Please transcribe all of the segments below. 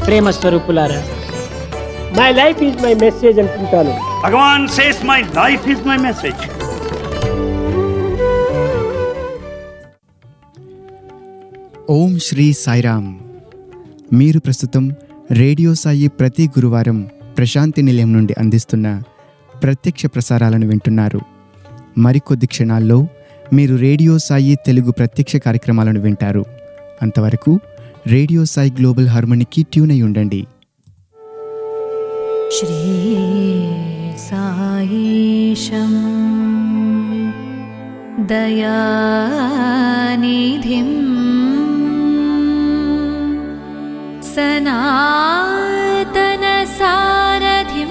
ప్రేమ స్వరూపులారా my life is my message అనుకుంటాను Bhagavan says, My life is my message. Om Shri Sairam మీరు ప్రస్తుతం రేడియో సాయి ప్రతి గురువారం ప్రశాంతి నిలయం నుండి అందిస్తున్న ప్రత్యక్ష ప్రసారాలను వింటున్నారు మరికొద్ది క్షణాల్లో మీరు రేడియో సాయి తెలుగు ప్రత్యక్ష కార్యక్రమాలను వింటారు అంతవరకు రేడియో సాయి గ్లోబల్ హార్మోనికి ట్యూన్ అయి ఉండండి श्रीसायीशम् दयानिधिं सनातनसारथिम्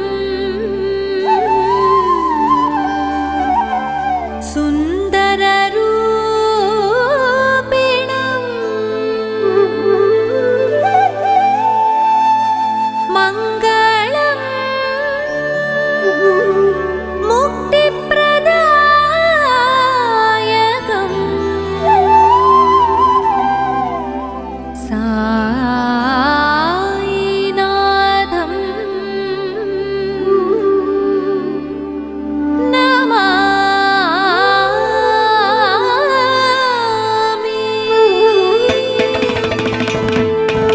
सुन्दररूपिणम् मङ्गलम् मुक्तिप्रदायकम् सायिनाथम् नमामि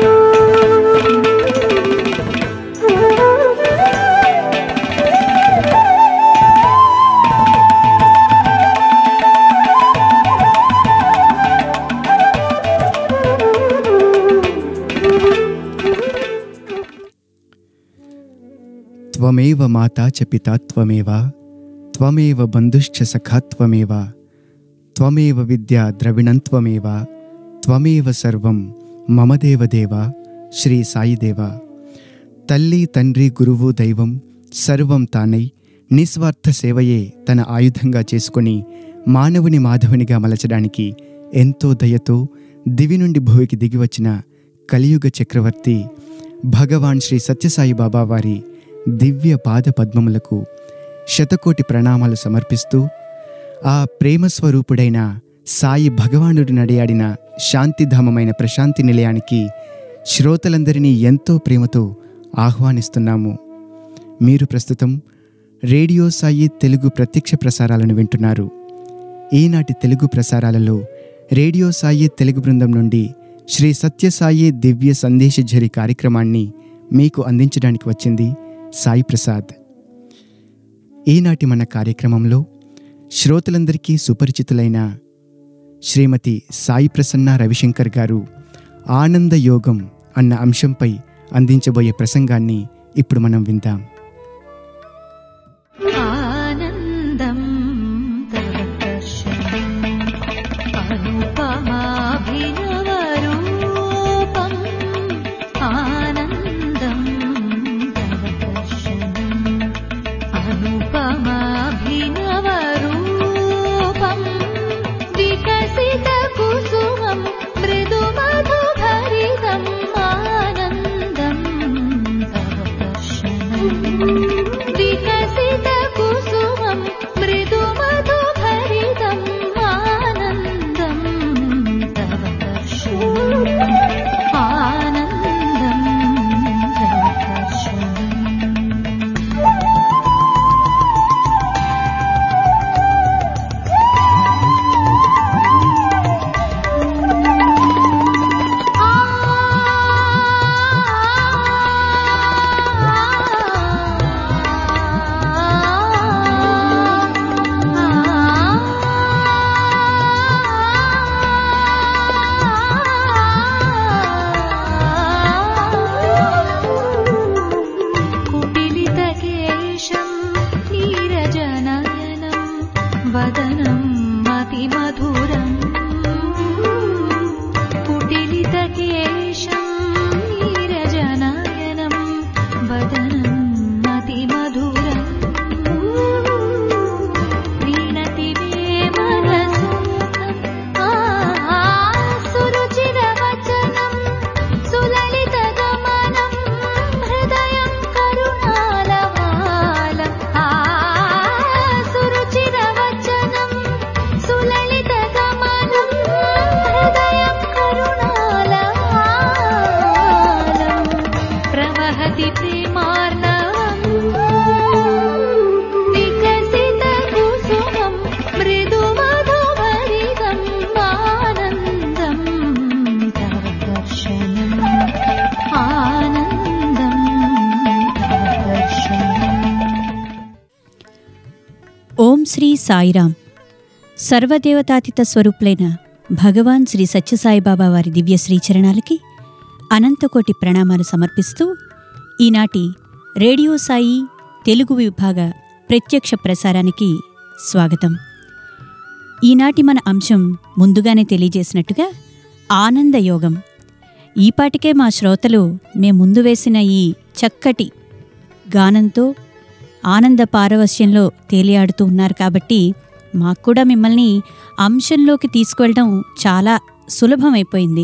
త్వమేవ మాతా చ పితా త్వమేవ త్వమేవ బంధుశ్చ సఖా త్వమేవ త్వమేవ విద్యా ద్రవిణం త్వమేవ త్వమేవ సర్వం మమ దేవదేవ శ్రీ సాయిదేవ తల్లి తండ్రి గురువు దైవం సర్వం తానై నిస్వార్థ సేవయే తన ఆయుధంగా చేసుకొని మానవుని మాధవునిగా మలచడానికి ఎంతో దయతో దివి నుండి భూమికి దిగివచ్చిన కలియుగ చక్రవర్తి భగవాన్ శ్రీ సత్యసాయి బాబా వారి దివ్య పాద పద్మములకు శతకోటి ప్రణామాలు సమర్పిస్తూ ఆ ప్రేమ స్వరూపుడైన సాయి భగవానుడు నడియాడిన శాంతిధామమైన ప్రశాంతి నిలయానికి శ్రోతలందరినీ ఎంతో ప్రేమతో ఆహ్వానిస్తున్నాము మీరు ప్రస్తుతం రేడియో సాయి తెలుగు ప్రత్యక్ష ప్రసారాలను వింటున్నారు ఈనాటి తెలుగు ప్రసారాలలో రేడియో సాయి తెలుగు బృందం నుండి శ్రీ సత్యసాయి దివ్య సందేశఝరి కార్యక్రమాన్ని మీకు అందించడానికి వచ్చింది సాయి ప్రసాద్ ఈనాటి మన కార్యక్రమంలో శ్రోతలందరికీ సుపరిచితులైన శ్రీమతి సాయి ప్రసన్న రవిశంకర్ గారు ఆనంద యోగం అన్న అంశంపై అందించబోయే ప్రసంగాన్ని ఇప్పుడు మనం విందాం आनन्दं तव दर्शनम् अनुपमाभिनवरूपम् आनन्दं तव दर्शनम् अनुपमाभिनवरूपम् विकसितकुसुमं मृदुमधुभरितम् आनन्दं तव दर्शनम् विकसितकुसुमं मृदुमधुभरितम् आनन्दं तव दर्शनम् आनन्दं तव दर्शनम् कुटिलितकेशं नीरजनयनं वदनं मतिमधुरम् कुटिलितकेशं नीरजनयनं वदनं मतिमधुरम् प्रीणति मे मनसुखम् सुरुचिरवचनं सुललितगमनं हृदयं करुणालवालम् ఓం శ్రీ సాయిరాం సర్వదేవతాతీత స్వరూపులైన భగవాన్ శ్రీ సత్యసాయిబాబా వారి దివ్య శ్రీచరణాలకి అనంతకోటి ప్రణామాలు సమర్పిస్తూ ఈనాటి రేడియో సాయి తెలుగు విభాగ ప్రత్యక్ష ప్రసారానికి స్వాగతం ఈనాటి మన అంశం ముందుగానే తెలియజేసినట్టుగా ఆనందయోగం ఈపాటికే మా శ్రోతలు మేము ముందు వేసిన ఈ చక్కటి గానంతో ఆనంద పారవస్యంలో తేలియాడుతూ ఉన్నారు కాబట్టి మాకు కూడా మిమ్మల్ని అంశంలోకి తీసుకువెళ్ళడం చాలా సులభమైపోయింది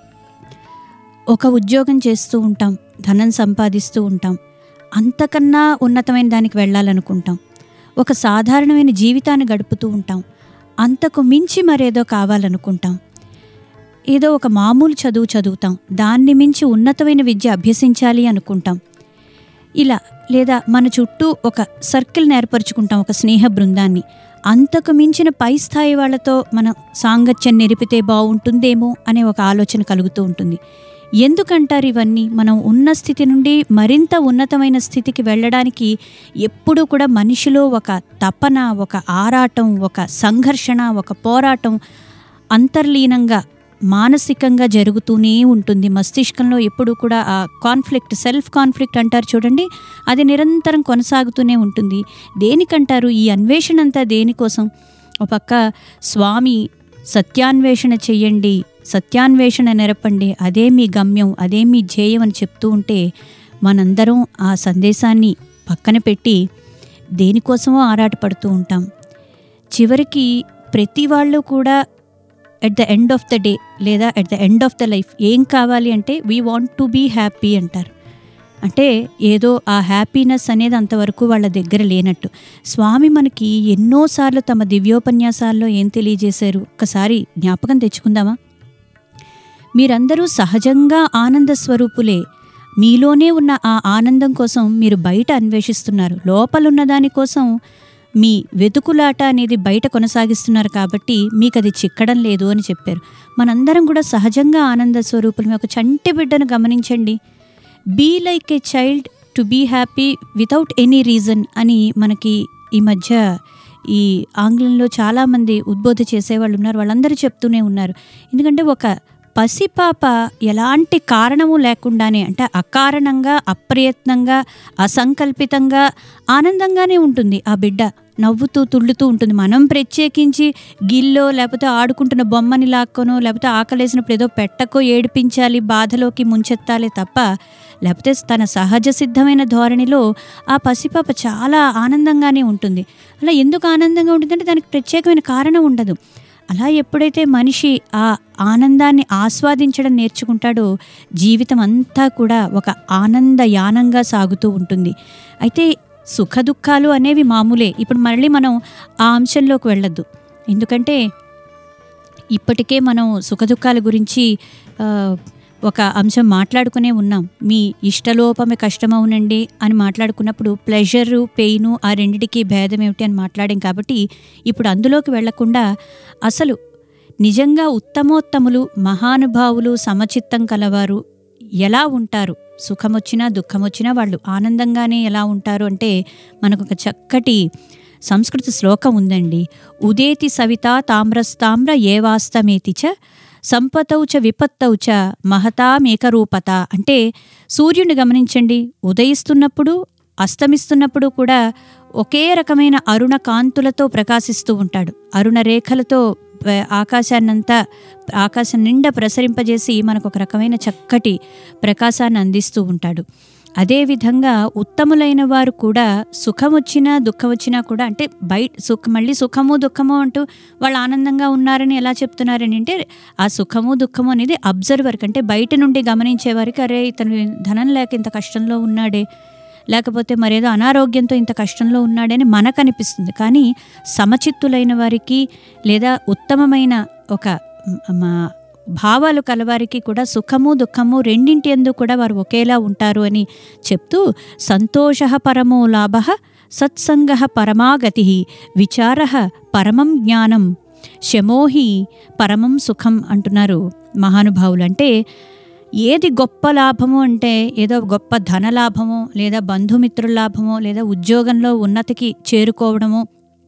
ఒక ఉద్యోగం చేస్తూ ఉంటాం ధనం సంపాదిస్తూ ఉంటాం అంతకన్నా ఉన్నతమైన దానికి వెళ్ళాలనుకుంటాం ఒక సాధారణమైన జీవితాన్ని గడుపుతూ ఉంటాం అంతకు మించి మరేదో కావాలనుకుంటాం ఏదో ఒక మామూలు చదువు చదువుతాం దాన్ని మించి ఉన్నతమైన విద్య అభ్యసించాలి అనుకుంటాం ఇలా లేదా మన చుట్టూ ఒక సర్కిల్ని ఏర్పరచుకుంటాం ఒక స్నేహ బృందాన్ని అంతకు మించిన పై స్థాయి వాళ్ళతో మనం సాంగత్యం నిరిపితే బాగుంటుందేమో అనే ఒక ఆలోచన కలుగుతూ ఉంటుంది ఎందుకంటారు ఇవన్నీ మనం ఉన్న స్థితి నుండి మరింత ఉన్నతమైన స్థితికి వెళ్ళడానికి ఎప్పుడూ కూడా మనిషిలో ఒక తపన ఒక ఆరాటం ఒక సంఘర్షణ ఒక పోరాటం అంతర్లీనంగా మానసికంగా జరుగుతూనే ఉంటుంది మస్తిష్కంలో ఎప్పుడు కూడా ఆ కాన్ఫ్లిక్ట్ సెల్ఫ్ కాన్ఫ్లిక్ట్ అంటారు చూడండి అది నిరంతరం కొనసాగుతూనే ఉంటుంది దేనికంటారు ఈ అన్వేషణ అంతా దేనికోసం ఒక పక్క స్వామి సత్యాన్వేషణ చెయ్యండి సత్యాన్వేషణ నెరపండి అదే మీ గమ్యం అదే మీ ధ్యేయం అని చెప్తూ ఉంటే మనందరం ఆ సందేశాన్ని పక్కన పెట్టి దేనికోసమో ఆరాటపడుతూ ఉంటాం చివరికి ప్రతి వాళ్ళు కూడా at the end of the day లేదా at the end of the life ఏం కావాలి అంటే we want to be happy అంటారు అంటే ఏదో ఆ హ్యాపీనెస్ అనేది అంతవరకు వాళ్ళ దగ్గర లేనట్టు స్వామి మనకి ఎన్నోసార్లు తమ దివ్యోపన్యాసాల్లో ఏం తెలియజేశారు ఒక్కసారి జ్ఞాపకం తెచ్చుకుందామా మీరందరూ సహజంగా ఆనంద స్వరూపులే మీలోనే ఉన్న ఆ ఆనందం కోసం మీరు బయట అన్వేషిస్తున్నారు లోపలున్న దానికోసం మీ వెతుకులాట అనేది బయట కొనసాగిస్తున్నారు కాబట్టి మీకు అది చిక్కడం లేదు అని చెప్పారు మనందరం కూడా సహజంగా ఆనంద స్వరూపులమే ఒక చంటి బిడ్డను గమనించండి be like a child to be happy without any reason అని మనకి ఈ మధ్య ఈ ఆంగ్లంలో చాలామంది ఉద్బోధ చేసేవాళ్ళు ఉన్నారు వాళ్ళందరూ చెప్తూనే ఉన్నారు ఎందుకంటే ఒక పసిపాప ఎలాంటి కారణము లేకుండానే అంటే అకారణంగా అప్రయత్నంగా అసంకల్పితంగా ఆనందంగానే ఉంటుంది ఆ బిడ్డ నవ్వుతూ తుళ్ళుతూ ఉంటుంది మనం ప్రత్యేకించి గిల్లో లేకపోతే ఆడుకుంటున్న బొమ్మని లాక్కోనో లేకపోతే ఆకలేసినప్పుడు ఏదో పెట్టకో ఏడిపించాలి బాధలోకి ముంచెత్తాలి తప్ప లేకపోతే తన సహజ సిద్ధమైన ధోరణిలో ఆ పసిపాప చాలా ఆనందంగానే ఉంటుంది అలా ఎందుకు ఆనందంగా ఉంటుందంటే దానికి ప్రత్యేకమైన కారణం ఉండదు అలా ఎప్పుడైతే మనిషి ఆ ఆనందాన్ని ఆస్వాదించడం నేర్చుకుంటాడో జీవితం అంతా కూడా ఒక ఆనందయానంగా సాగుతూ ఉంటుంది అయితే సుఖ దుఃఖాలు అనేవి మామూలే ఇప్పుడు మళ్ళీ మనం ఆ అంశంలోకి వెళ్ళొద్దు ఎందుకంటే ఇప్పటికే మనం సుఖ దుఃఖాల గురించి ఆ, ఒక అంశం మాట్లాడుకునే ఉన్నాం మీ ఇష్టలోపమే కష్టమవునండి అని మాట్లాడుకున్నప్పుడు ప్లెజరు పెయిన్ ఆ రెండిటికి భేదం ఏమిటి అని మాట్లాడాం కాబట్టి ఇప్పుడు అందులోకి వెళ్లకుండా అసలు నిజంగా ఉత్తమోత్తములు మహానుభావులు సమచిత్తం కలవారు ఎలా ఉంటారు సుఖమొచ్చినా దుఃఖమొచ్చినా వాళ్ళు ఆనందంగానే ఎలా ఉంటారు అంటే మనకు ఒక చక్కటి సంస్కృత శ్లోకం ఉందండి ఉదేతి సవిత తామ్రస్తామ్ర ఏవాస్తమేతి చ సంపతౌ చ విపత్తౌ చ మహతామేకరూపత అంటే సూర్యుని గమనించండి ఉదయిస్తున్నప్పుడు అస్తమిస్తున్నప్పుడు కూడా ఒకే రకమైన అరుణ కాంతులతో ప్రకాశిస్తూ ఉంటాడు అరుణ రేఖలతో ప- ఆకాశాన్నంతా ఆకాశం నిండా ప్రసరింపజేసి మనకు ఒక రకమైన చక్కటి ప్రకాశాన్ని అందిస్తూ ఉంటాడు అదేవిధంగా ఉత్తములైన వారు కూడా సుఖం వచ్చినా దుఃఖం వచ్చినా కూడా అంటే బయట సుఖ మళ్ళీ సుఖము దుఃఖము అంటూ వాళ్ళు ఆనందంగా ఉన్నారని ఎలా చెప్తున్నారని అంటే ఆ సుఖము దుఃఖము అనేది అబ్జర్వర్కి అంటే బయట నుండి గమనించే వారికి అరే ఇతను ధనం లేక ఇంత కష్టంలో ఉన్నాడే లేకపోతే మరేదో అనారోగ్యంతో ఇంత కష్టంలో ఉన్నాడని మనకు అనిపిస్తుంది కానీ సమచిత్తులైన వారికి లేదా ఉత్తమమైన ఒక మ- మా భావాలు కలవారికి కూడా సుఖము దుఃఖము రెండింటి ఎందు కూడా వారు ఒకేలా ఉంటారు అని చెప్తూ సంతోష పరమో లాభ సత్సంగ పరమాగతి విచార పరమం జ్ఞానం శమోహి పరమం సుఖం అంటున్నారు మహానుభావులు అంటే ఏది గొప్ప లాభము అంటే ఏదో గొప్ప ధన లాభమో లేదా బంధుమిత్రుల లాభమో లేదా ఉద్యోగంలో ఉన్నతికి చేరుకోవడమో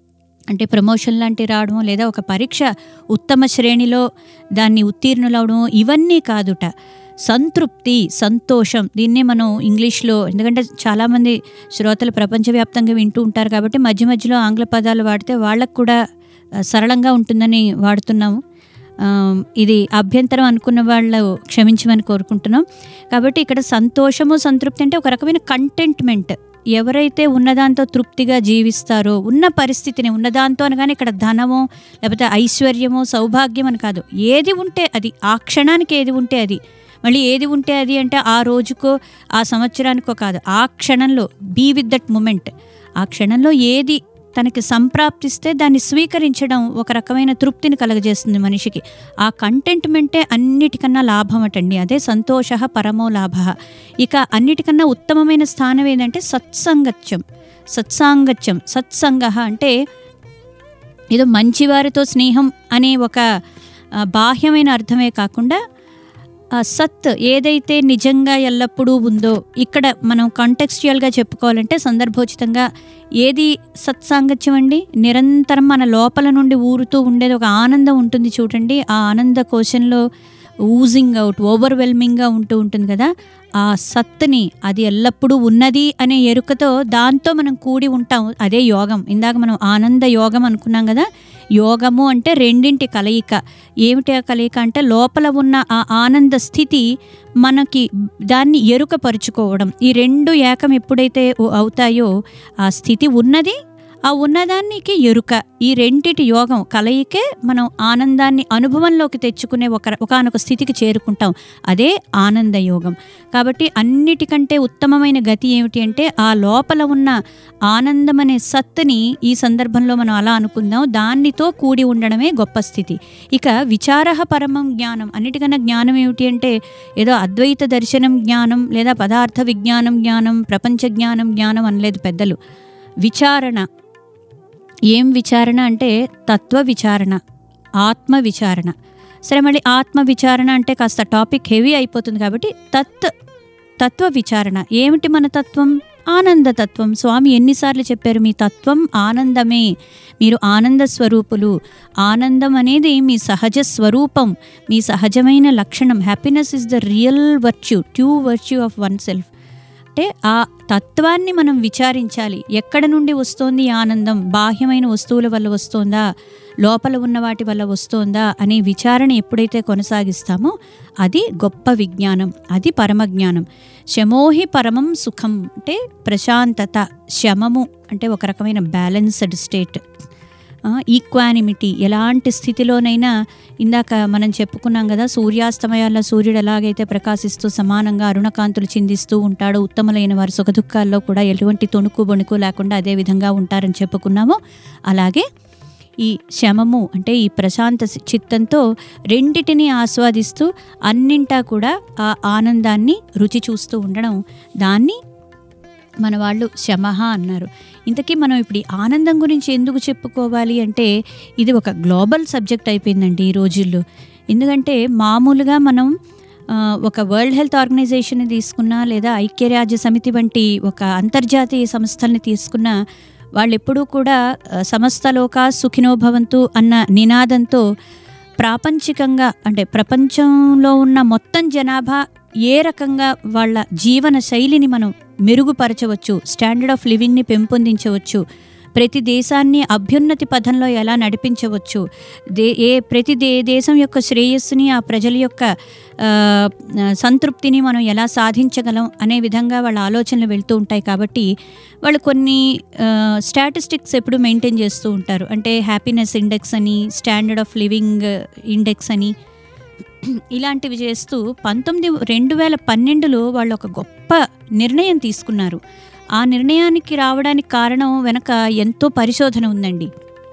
అంటే ప్రమోషన్ లాంటివి రావడం లేదా ఒక పరీక్ష ఉత్తమ శ్రేణిలో దాన్ని ఉత్తీర్ణులవడం ఇవన్నీ కాదుట సంతృప్తి సంతోషం దీన్నే మనం ఇంగ్లీష్లో ఎందుకంటే చాలామంది శ్రోతలు ప్రపంచవ్యాప్తంగా వింటూ ఉంటారు కాబట్టి మధ్య మధ్యలో ఆంగ్ల పదాలు వాడితే వాళ్ళకు కూడా ఆ, సరళంగా ఉంటుందని వాడుతున్నాము ఆ, ఇది అభ్యంతరం అనుకున్న వాళ్ళు క్షమించమని కోరుకుంటున్నాం కాబట్టి ఇక్కడ సంతోషము సంతృప్తి అంటే ఒక రకమైన కంటెంట్మెంట్ ఎవరైతే ఉన్నదాంతో తృప్తిగా జీవిస్తారో ఉన్న పరిస్థితిని ఉన్నదాంతో అనగానే ఇక్కడ ధనమో లేకపోతే ఐశ్వర్యమో సౌభాగ్యం అని కాదు ఏది ఉంటే అది ఆ క్షణానికి ఏది ఉంటే అది మళ్ళీ ఏది ఉంటే అది అంటే ఆ రోజుకో ఆ సంవత్సరానికో కాదు ఆ క్షణంలో బీ విత్ దట్ మూమెంట్ ఆ క్షణంలో ఏది తనకి సంప్రాప్తిస్తే దాన్ని స్వీకరించడం ఒక రకమైన తృప్తిని కలగజేస్తుంది మనిషికి ఆ కంటెంట్మెంటే అన్నిటికన్నా లాభం అటండి అదే సంతోష పరమో లాభ ఇక అన్నిటికన్నా ఉత్తమమైన స్థానం ఏంటంటే సత్సంగత్యం సత్సాంగత్యం సత్సంగ అంటే ఏదో మంచివారితో స్నేహం అనే ఒక ఆ, బాహ్యమైన అర్థమే కాకుండా ఆ సత్ ఏదైతే నిజంగా ఎల్లప్పుడూ ఉందో ఇక్కడ మనం కాంటెక్స్చువల్గా చెప్పుకోవాలంటే సందర్భోచితంగా ఏది సత్సాంగత్యం అండి నిరంతరం మన లోపల నుండి ఊరుతూ ఉండేది ఒక ఆనందం ఉంటుంది చూడండి ఆ ఆనంద కోశంలో ఊజింగ్ అవుట్ ఓవర్వెల్మింగ్గా ఉంటూ ఉంటుంది కదా ఆ సత్తుని అది ఎల్లప్పుడూ ఉన్నది అనే ఎరుకతో దాంతో మనం కూడి ఉంటాం అదే యోగం ఇందాక మనం ఆనంద యోగం అనుకున్నాం కదా యోగము అంటే రెండింటి కలయిక ఏమిటి ఆ కలయిక అంటే లోపల ఉన్న ఆ ఆనంద స్థితి మనకి దాన్ని ఎరుకపరుచుకోవడం ఈ రెండు ఏకం ఎప్పుడైతే అవుతాయో ఆ స్థితి ఉన్నది ఆ ఉన్నదానికి ఎరుక ఈ రెండిటి యోగం కలయికే మనం ఆనందాన్ని అనుభవంలోకి తెచ్చుకునే ఒక ఒకనొక స్థితికి చేరుకుంటాం అదే ఆనంద యోగం కాబట్టి అన్నిటికంటే ఉత్తమమైన గతి ఏమిటి అంటే ఆ లోపల ఉన్న ఆనందం అనే సత్తుని ఈ సందర్భంలో మనం అలా అనుకుందాం దానితో కూడి ఉండడమే గొప్ప స్థితి ఇక విచారహ పరమం జ్ఞానం అన్నిటికన్నా జ్ఞానం ఏమిటి అంటే ఏదో అద్వైత దర్శనం జ్ఞానం లేదా పదార్థ విజ్ఞానం జ్ఞానం ప్రపంచ జ్ఞానం జ్ఞానం అనలేదు పెద్దలు విచారణ ఏం విచారణ అంటే తత్వ విచారణ ఆత్మ విచారణ సరే మళ్ళీ ఆత్మ విచారణ అంటే కాస్త టాపిక్ హెవీ అయిపోతుంది కాబట్టి తత్ తత్వ విచారణ ఏమిటి మన తత్వం ఆనంద తత్వం స్వామి ఎన్నిసార్లు చెప్పారు మీ తత్వం ఆనందమే మీరు ఆనంద స్వరూపులు ఆనందం అనేది మీ సహజ స్వరూపం మీ సహజమైన లక్షణం happiness is the real virtue true virtue of oneself అంటే ఆ తత్వాన్ని మనం విచారించాలి ఎక్కడ నుండి వస్తోంది ఈ ఆనందం బాహ్యమైన వస్తువుల వల్ల వస్తోందా లోపల ఉన్న వాటి వల్ల వస్తోందా అనే విచారణ ఎప్పుడైతే కొనసాగిస్తామో అది గొప్ప విజ్ఞానం అది పరమజ్ఞానం శమోహి పరమం సుఖం అంటే ప్రశాంతత శమము అంటే ఒక రకమైన బ్యాలెన్స్డ్ స్టేట్ ఈక్వానిమిటీ ఎలాంటి స్థితిలోనైనా ఇందాక మనం చెప్పుకున్నాం కదా సూర్యాస్తమయాల్లో సూర్యుడు ఎలాగైతే ప్రకాశిస్తూ సమానంగా అరుణకాంతులు చిందిస్తూ ఉంటాడో ఉత్తములైన వారి సుఖదుఖాల్లో కూడా ఎటువంటి తొణుకు బొణుకు లేకుండా అదే విధంగా ఉంటారని చెప్పుకున్నామో అలాగే ఈ శమము అంటే ఈ ప్రశాంత చిత్తంతో రెండిటిని ఆస్వాదిస్తూ అన్నింటా కూడా ఆ ఆనందాన్ని రుచి చూస్తూ ఉండడం దాన్ని మన వాళ్ళు శమహ అన్నారు ఇంతకీ మనం ఇప్పుడు ఈ ఆనందం గురించి ఎందుకు చెప్పుకోవాలి అంటే ఇది ఒక గ్లోబల్ సబ్జెక్ట్ అయిపోయిందండి ఈ రోజుల్లో ఎందుకంటే మామూలుగా మనం ఆ, ఒక వరల్డ్ హెల్త్ ఆర్గనైజేషన్ తీసుకున్నా లేదా ఐక్యరాజ్య సమితి వంటి ఒక అంతర్జాతీయ సంస్థల్ని తీసుకున్నా వాళ్ళు ఎప్పుడూ కూడా ఆ, సమస్తలోక సుఖినోభవంతు అన్న నినాదంతో ప్రాపంచికంగా అంటే ప్రపంచంలో ఉన్న మొత్తం జనాభా ఏ రకంగా వాళ్ళ జీవన శైలిని మనం మెరుగుపరచవచ్చు స్టాండర్డ్ ఆఫ్ లివింగ్ని పెంపొందించవచ్చు ప్రతి దేశాన్ని అభ్యున్నతి పథంలో ఎలా నడిపించవచ్చు దే ఏ ప్రతి దే దేశం యొక్క శ్రేయస్సుని ఆ ప్రజల యొక్క ఆ, ఆ, సంతృప్తిని మనం ఎలా సాధించగలం అనే విధంగా వాళ్ళ ఆలోచనలు వెళ్తూ ఉంటాయి కాబట్టి వాళ్ళు కొన్ని స్టాటిస్టిక్స్ ఎప్పుడు మెయింటైన్ చేస్తూ ఉంటారు అంటే హ్యాపీనెస్ ఇండెక్స్ అని స్టాండర్డ్ ఆఫ్ లివింగ్ ఇండెక్స్ అని ఇలాంటివి చేస్తూ పంతొమ్మిది రెండు వేల పన్నెండులో వాళ్ళు ఒక గొప్ప నిర్ణయం తీసుకున్నారు ఆ నిర్ణయానికి రావడానికి కారణం వెనక ఎంతో పరిశోధన ఉందండి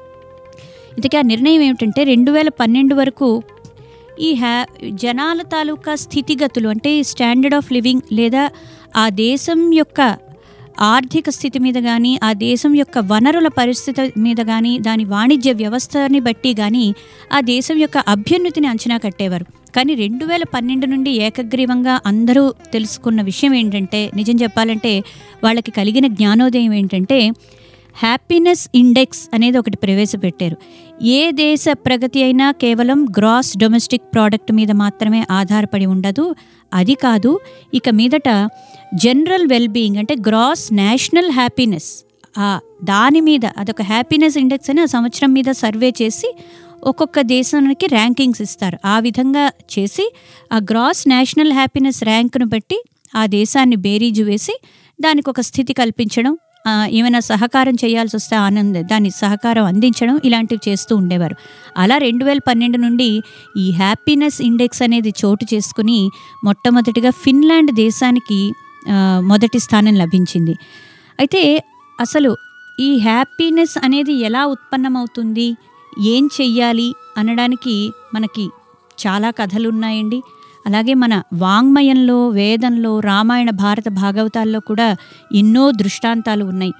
ఇంతకీ ఆ నిర్ణయం ఏమిటంటే రెండు వేల పన్నెండు వరకు ఈ హ్యా జనాల తాలూకా స్థితిగతులు అంటే స్టాండర్డ్ ఆఫ్ లివింగ్ లేదా ఆ దేశం యొక్క ఆర్థిక స్థితి మీద కానీ ఆ దేశం యొక్క వనరుల పరిస్థితి మీద కానీ దాని వాణిజ్య వ్యవస్థని బట్టి కానీ ఆ దేశం యొక్క అభ్యున్నతిని అంచనా కట్టేవారు కానీ రెండు వేల పన్నెండు నుండి ఏకగ్రీవంగా అందరూ తెలుసుకున్న విషయం ఏంటంటే నిజం చెప్పాలంటే వాళ్ళకి కలిగిన జ్ఞానోదయం ఏంటంటే హ్యాపీనెస్ ఇండెక్స్ అనేది ఒకటి ప్రవేశపెట్టారు ఏ దేశ ప్రగతి అయినా కేవలం గ్రాస్ డొమెస్టిక్ ప్రోడక్ట్ మీద మాత్రమే ఆధారపడి ఉండదు అది కాదు ఇక మీదట జనరల్ వెల్బీయింగ్ అంటే గ్రాస్ నేషనల్ హ్యాపీనెస్ ఆ దాని మీద అదొక హ్యాపీనెస్ ఇండెక్స్ అని ఆ సంవత్సరం మీద సర్వే చేసి ఒక్కొక్క దేశానికి ర్యాంకింగ్స్ ఇస్తారు ఆ విధంగా చేసి ఆ గ్రాస్ నేషనల్ హ్యాపీనెస్ ర్యాంక్ను బట్టి ఆ దేశాన్ని బేరీజు వేసి దానికి ఒక స్థితి కల్పించడం ఆ, ఏమైనా సహకారం చేయాల్సి వస్తే ఆనంద దాని సహకారం అందించడం ఇలాంటివి చేస్తూ ఉండేవారు అలా రెండు వేల పన్నెండు నుండి ఈ హ్యాపీనెస్ ఇండెక్స్ అనేది చోటు చేసుకుని మొట్టమొదటిగా ఫిన్లాండ్ దేశానికి ఆ, మొదటి స్థానం లభించింది అయితే అసలు ఈ హ్యాపీనెస్ అనేది ఎలా ఉత్పన్నమవుతుంది ఏం చెయ్యాలి అనడానికి మనకి చాలా కథలు ఉన్నాయండి అలాగే మన వాంగ్మయంలో వేదంలో రామాయణ భారత భాగవతాల్లో కూడా ఎన్నో దృష్టాంతాలు ఉన్నాయి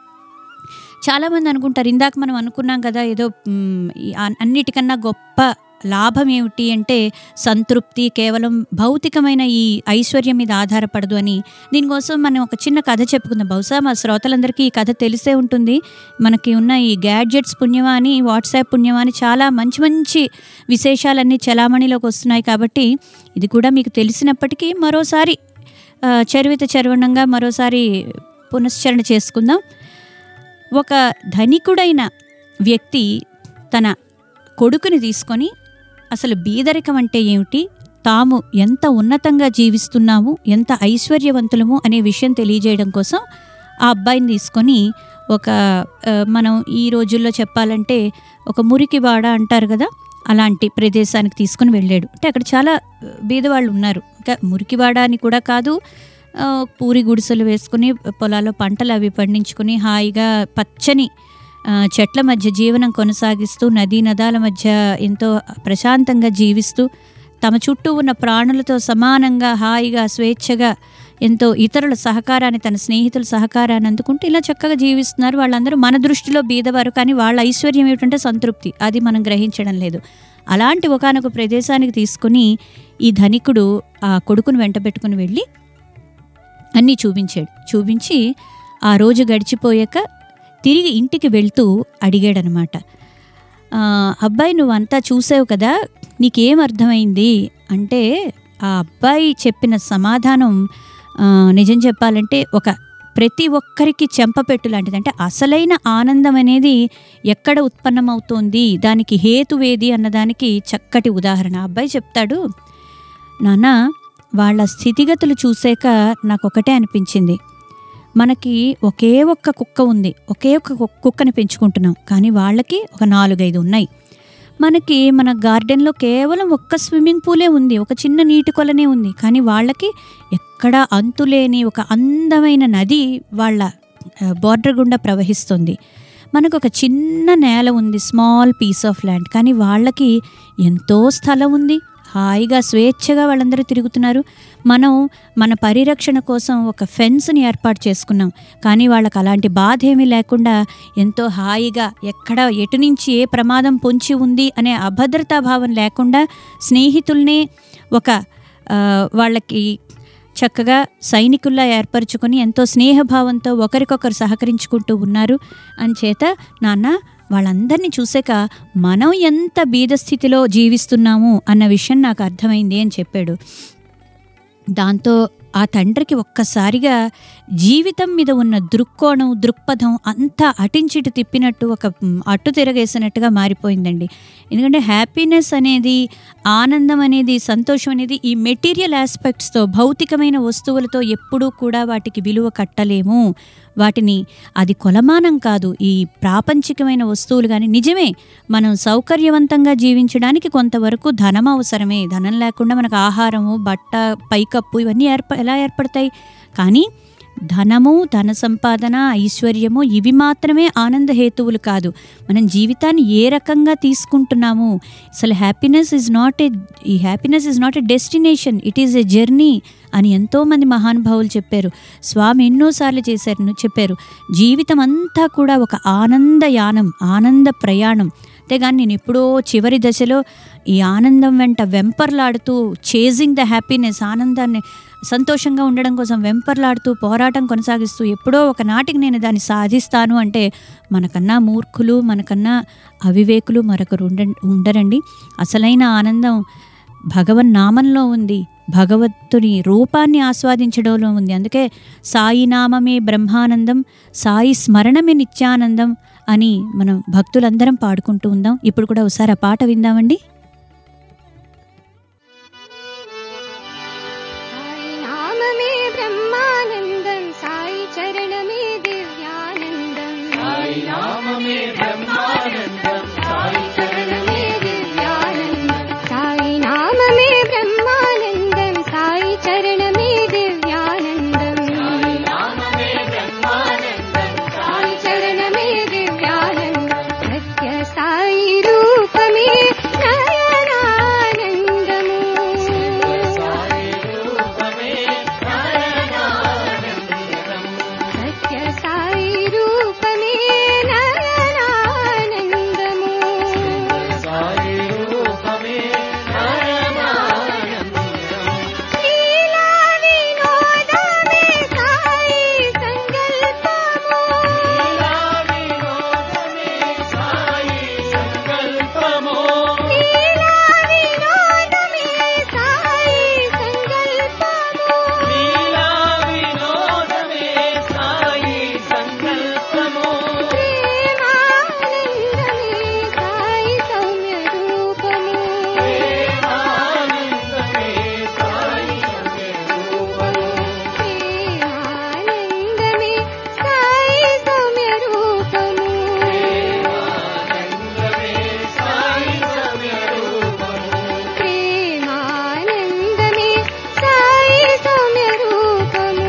చాలామంది అనుకుంటారు ఇందాక మనం అనుకున్నాం కదా ఏదో మ్, ఈ అన్- అన్నిటికన్నా గొప్ప లాభం ఏమిటి అంటే సంతృప్తి కేవలం భౌతికమైన ఈ ఐశ్వర్యం మీద ఆధారపడదు అని దీనికోసం మనం ఒక చిన్న కథ చెప్పుకుందాం బహుశా మా శ్రోతలందరికీ ఈ కథ తెలిసే ఉంటుంది మనకి ఉన్న ఈ గ్యాడ్జెట్స్ పుణ్యమా అని వాట్సాప్ పుణ్యమా అని చాలా మంచి మంచి విశేషాలన్నీ చలామణిలోకి వస్తున్నాయి కాబట్టి ఇది కూడా మీకు తెలిసినప్పటికీ మరోసారి ఆ, చరివిత చరవణంగా మరోసారి పునశ్చరణ చేసుకుందాం ఒక ధనికుడైన వ్యక్తి తన కొడుకుని తీసుకొని అసలు బీదరికం అంటే ఏమిటి తాము ఎంత ఉన్నతంగా జీవిస్తున్నాము ఎంత ఐశ్వర్యవంతులము అనే విషయం తెలియజేయడం కోసం ఆ అబ్బాయిని తీసుకొని ఒక ఆ, మనం ఈ రోజుల్లో చెప్పాలంటే ఒక మురికివాడ అంటారు కదా అలాంటి ప్రదేశానికి తీసుకుని వెళ్ళాడు అంటే అక్కడ చాలా ఆ, బీదవాళ్ళు ఉన్నారు ఇంకా మురికివాడ అని కూడా కాదు ఆ, పూరి గుడిసెలు వేసుకుని పొలాల్లో పంటలు అవి పండించుకుని హాయిగా పచ్చని ఆ, చెట్ల మధ్య జీవనం కొనసాగిస్తూ నదీ నదాల మధ్య ఎంతో ప్రశాంతంగా జీవిస్తూ తమ చుట్టూ ఉన్న ప్రాణులతో సమానంగా హాయిగా స్వేచ్ఛగా ఎంతో ఇతరుల సహకారాన్ని తన స్నేహితుల సహకారాన్ని అందుకుంటూ ఇలా చక్కగా జీవిస్తున్నారు వాళ్ళందరూ మన దృష్టిలో బీదవారు కానీ వాళ్ళ ఐశ్వర్యం ఏమిటంటే సంతృప్తి అది మనం గ్రహించడం లేదు అలాంటి ఒకానొక ప్రదేశానికి తీసుకుని ఈ ధనికుడు ఆ కొడుకును వెంట పెట్టుకుని వెళ్ళి అన్నీ చూపించాడు చూపించి ఆ రోజు గడిచిపోయాక తిరిగి ఇంటికి వెళ్తూ అడిగాడనమాట "ఆ, అబ్బాయి నువ్వంతా చూసావు కదా నీకేం అర్థమైంది అంటే ఆ అబ్బాయి చెప్పిన సమాధానం ఆ, నిజం చెప్పాలంటే ఒక ప్రతి ఒక్కరికి చెంపపెట్టు లాంటిది అంటే అసలైన ఆనందం అనేది ఎక్కడ ఉత్పన్నమవుతోంది దానికి హేతువేది అన్నదానికి చక్కటి ఉదాహరణ ఆ అబ్బాయి చెప్తాడు నాన్న వాళ్ళ స్థితిగతులు చూసాక నాకు ఒకటే అనిపించింది మనకి ఒకే ఒక్క కుక్క ఉంది ఒకే ఒక్క కు- కుక్కని పెంచుకుంటున్నాం కానీ వాళ్ళకి ఒక నాలుగైదు ఉన్నాయి మనకి మన గార్డెన్లో కేవలం ఒక్క స్విమ్మింగ్ పూలే ఉంది ఒక చిన్న నీటి కొలనే ఉంది కానీ వాళ్ళకి ఎక్కడ అంతులేని ఒక అందమైన నది వాళ్ళ బార్డర్ గుండా ప్రవహిస్తుంది మనకు ఒక చిన్న నేల ఉంది స్మాల్ పీస్ ఆఫ్ ల్యాండ్ కానీ వాళ్ళకి ఎంతో స్థలం ఉంది హాయిగా స్వేచ్ఛగా వాళ్ళందరూ తిరుగుతున్నారు మనం మన పరిరక్షణ కోసం ఒక ఫెన్స్ని ఏర్పాటు చేసుకున్నాం కానీ వాళ్ళకి అలాంటి బాధ ఏమీ లేకుండా ఎంతో హాయిగా ఎక్కడ ఎటు నుంచి ఏ ప్రమాదం పొంచి ఉంది అనే అభద్రతా భావం లేకుండా స్నేహితుల్ని ఒక ఆ, వాళ్ళకి చక్కగా సైనికుల్లా ఏర్పరచుకొని ఎంతో స్నేహభావంతో ఒకరికొకరు సహకరించుకుంటూ ఉన్నారు అంచేత నాన్న వాళ్ళందరినీ చూసాక మనం ఎంత బీద స్థితిలో జీవిస్తున్నాము అన్న విషయం నాకు అర్థమైంది అని చెప్పాడు దాంతో ఆ తండ్రికి ఒక్కసారిగా జీవితం మీద ఉన్న దృక్కోణం దృక్పథం అంతా అటించిటు తిప్పినట్టు ఒక మ్, అట్టు తిరగేసినట్టుగా మారిపోయిందండి ఎందుకంటే హ్యాపీనెస్ అనేది ఆనందం అనేది సంతోషం అనేది ఈ మెటీరియల్ ఆస్పెక్ట్స్తో భౌతికమైన వస్తువులతో ఎప్పుడూ కూడా వాటికి విలువ కట్టలేము వాటిని అది కొలమానం కాదు ఈ ప్రాపంచికమైన వస్తువులు కానీ నిజమే మనం సౌకర్యవంతంగా జీవించడానికి కొంతవరకు ధనం అవసరమే ధనం లేకుండా మనకు ఆహారము బట్ట పైకప్పు ఇవన్నీ ఏర్ప ఎలా ఏర్పడతాయి కానీ ధనము ధన సంపాదన ఐశ్వర్యము ఇవి మాత్రమే ఆనంద హేతువులు కాదు మనం జీవితాన్ని ఏ రకంగా తీసుకుంటున్నాము అసలు హ్యాపీనెస్ ఇస్ నాట్ ఏ ఈ happiness is not a destination it is a journey అని ఎంతోమంది మహానుభావులు చెప్పారు స్వామి ఎన్నోసార్లు చేశారు ను- చెప్పారు జీవితం అంతా కూడా ఒక ఆనంద యానం ఆనంద ప్రయాణం అంతేగాని నేను ఎప్పుడో చివరి దశలో ఈ ఆనందం వెంట వెంపర్లాడుతూ చేజింగ్ ద హ్యాపీనెస్ ఆనందాన్ని సంతోషంగా ఉండడం కోసం వెంపర్లాడుతూ పోరాటం కొనసాగిస్తూ ఎప్పుడో ఒక నాటికి నేను దాన్ని సాధిస్తాను అంటే మనకన్నా మూర్ఖులు మనకన్నా అవివేకులు మరొకరు ఉండ ఉండరండి అసలైన ఆనందం భగవన్ నామంలో ఉంది భగవత్తుని రూపాన్ని ఆస్వాదించడంలో ఉంది అందుకే సాయి నామమే బ్రహ్మానందం సాయి స్మరణమే నిత్యానందం అని మనం భక్తులందరం పాడుకుంటూ ఉందాం ఇప్పుడు కూడా ఒకసారి ఆ పాట విందామండి సాయి నామమే బ్రహ్మానందం సాయి చరణమే దివ్యానందం సాయి నామమే బ్రహ్మానందం సాయి చరణమే దివ్యానందం సాయి నామమే బ్రహ్మానందం సాయి చరణమే దివ్యానందం సాయి నామమే బ్రహ్మానందం సాయి చరణమే దివ్యానందం సత్య సాయి రూపమే నయనానందము సత్య సాయి రూపమే నయనానందము లీలా వినోదమే సాయి సంకల్పము లీలా వినోదమే సాయి సంకల్పము ప్రేమానందమే సాయి సౌమ్య రూపము ప్రేమానందమే సాయి సౌమ్య రూపము ప్రేమానందమే సాయి సౌమ్య రూపము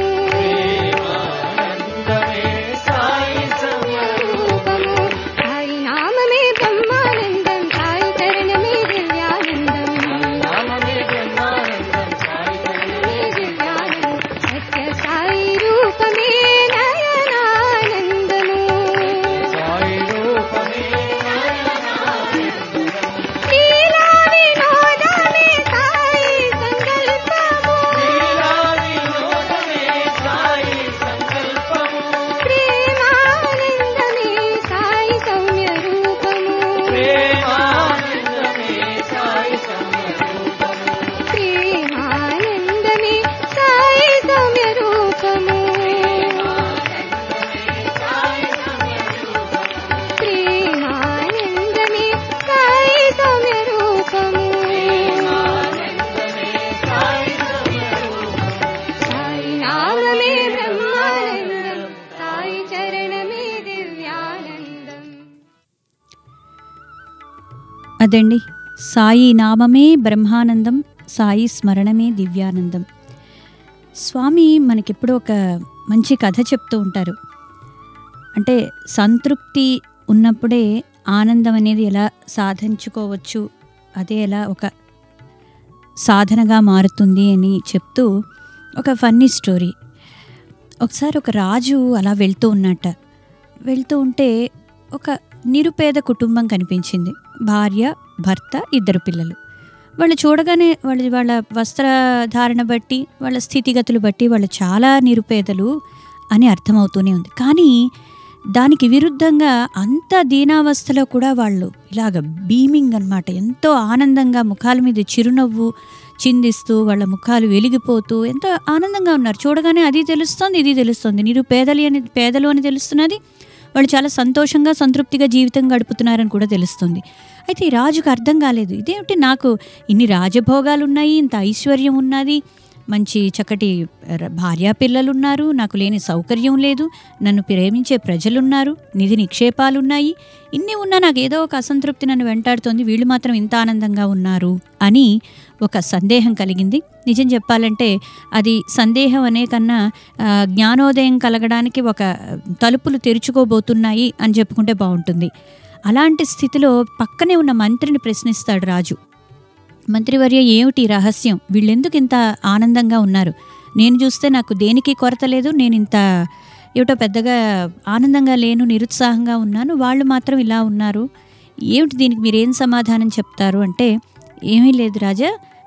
రూపము సాయి నామమే బ్రహ్మానందం సాయి చరణమే దివ్యానందం దివ్యానందం సత్య సాయి రూపమే నయనానందము లీలా వినోదమే సాయి సంకల్పము ప్రేమానందమే సాయి సౌమ్య రూపము ప్రేమానందమే సాయి సౌమ్య రూపము ప్రేమానందమే సాయి సౌమ్య రూపము సాయి నామమే బ్రహ్మానందం సాయి చరణమే దివ్యానందం అదండి సాయి నామమే బ్రహ్మానందం సాయి స్మరణమే దివ్యానందం స్వామి మనకెప్పుడో ఒక మంచి కథ చెప్తూ ఉంటారు అంటే సంతృప్తి ఉన్నప్పుడే ఆనందం అనేది ఎలా సాధించుకోవచ్చు అదే ఎలా ఒక సాధనగా మారుతుంది అని చెప్తూ ఒక ఫన్నీ స్టోరీ ఒకసారి ఒక రాజు అలా వెళ్తూ ఉన్నట్ట వెళ్తూ ఉంటే ఒక నిరుపేద కుటుంబం కనిపించింది భార్య భర్త ఇద్దరు పిల్లలు వాళ్ళు చూడగానే వాళ్ళ వాళ్ళ వస్త్రధారణ బట్టి వాళ్ళ స్థితిగతులు బట్టి వాళ్ళు చాలా నిరుపేదలు అని అర్థమవుతూనే ఉంది కానీ దానికి విరుద్ధంగా అంత దీనావస్థలో కూడా వాళ్ళు ఇలాగ బీమింగ్ అన్నమాట ఎంతో ఆనందంగా ముఖాల మీద చిరునవ్వు చిందిస్తూ వాళ్ళ ముఖాలు వెలిగిపోతూ ఎంతో ఆనందంగా ఉన్నారు చూడగానే అది తెలుస్తుంది ఇది తెలుస్తుంది మీరు పేదలి అని పేదలు అని తెలుస్తున్నది వాళ్ళు చాలా సంతోషంగా సంతృప్తిగా జీవితం గడుపుతున్నారని కూడా తెలుస్తుంది అయితే ఈ రాజుకు అర్థం కాలేదు ఇదేమిటి నాకు ఇన్ని రాజభోగాలు ఉన్నాయి ఇంత ఐశ్వర్యం ఉన్నది మంచి చక్కటి ర- భార్యా పిల్లలు ఉన్నారు నాకు లేని సౌకర్యం లేదు నన్ను ప్రేమించే ప్రజలున్నారు నిధి నిక్షేపాలున్నాయి ఇన్ని ఉన్నా నాకు ఏదో ఒక అసంతృప్తి నన్ను వెంటాడుతోంది వీళ్ళు మాత్రం ఇంత ఆనందంగా ఉన్నారు అని ఒక సందేహం కలిగింది నిజం చెప్పాలంటే అది సందేహం అనే కన్నా ఆ, జ్ఞానోదయం కలగడానికి ఒక తలుపులు తెరుచుకోబోతున్నాయి అని చెప్పుకుంటే బాగుంటుంది అలాంటి స్థితిలో పక్కనే ఉన్న మంత్రిని ప్రశ్నిస్తాడు రాజు మంత్రివర్య ఏమిటి ఈ రహస్యం వీళ్ళెందుకు ఇంత ఆనందంగా ఉన్నారు నేను చూస్తే నాకు దేనికి కొరత లేదు నేను ఇంత ఏమిటో పెద్దగా ఆనందంగా లేను నిరుత్సాహంగా ఉన్నాను వాళ్ళు మాత్రం ఇలా ఉన్నారు ఏమిటి దీనికి మీరేం సమాధానం చెప్తారు అంటే ఏమీ లేదు రాజా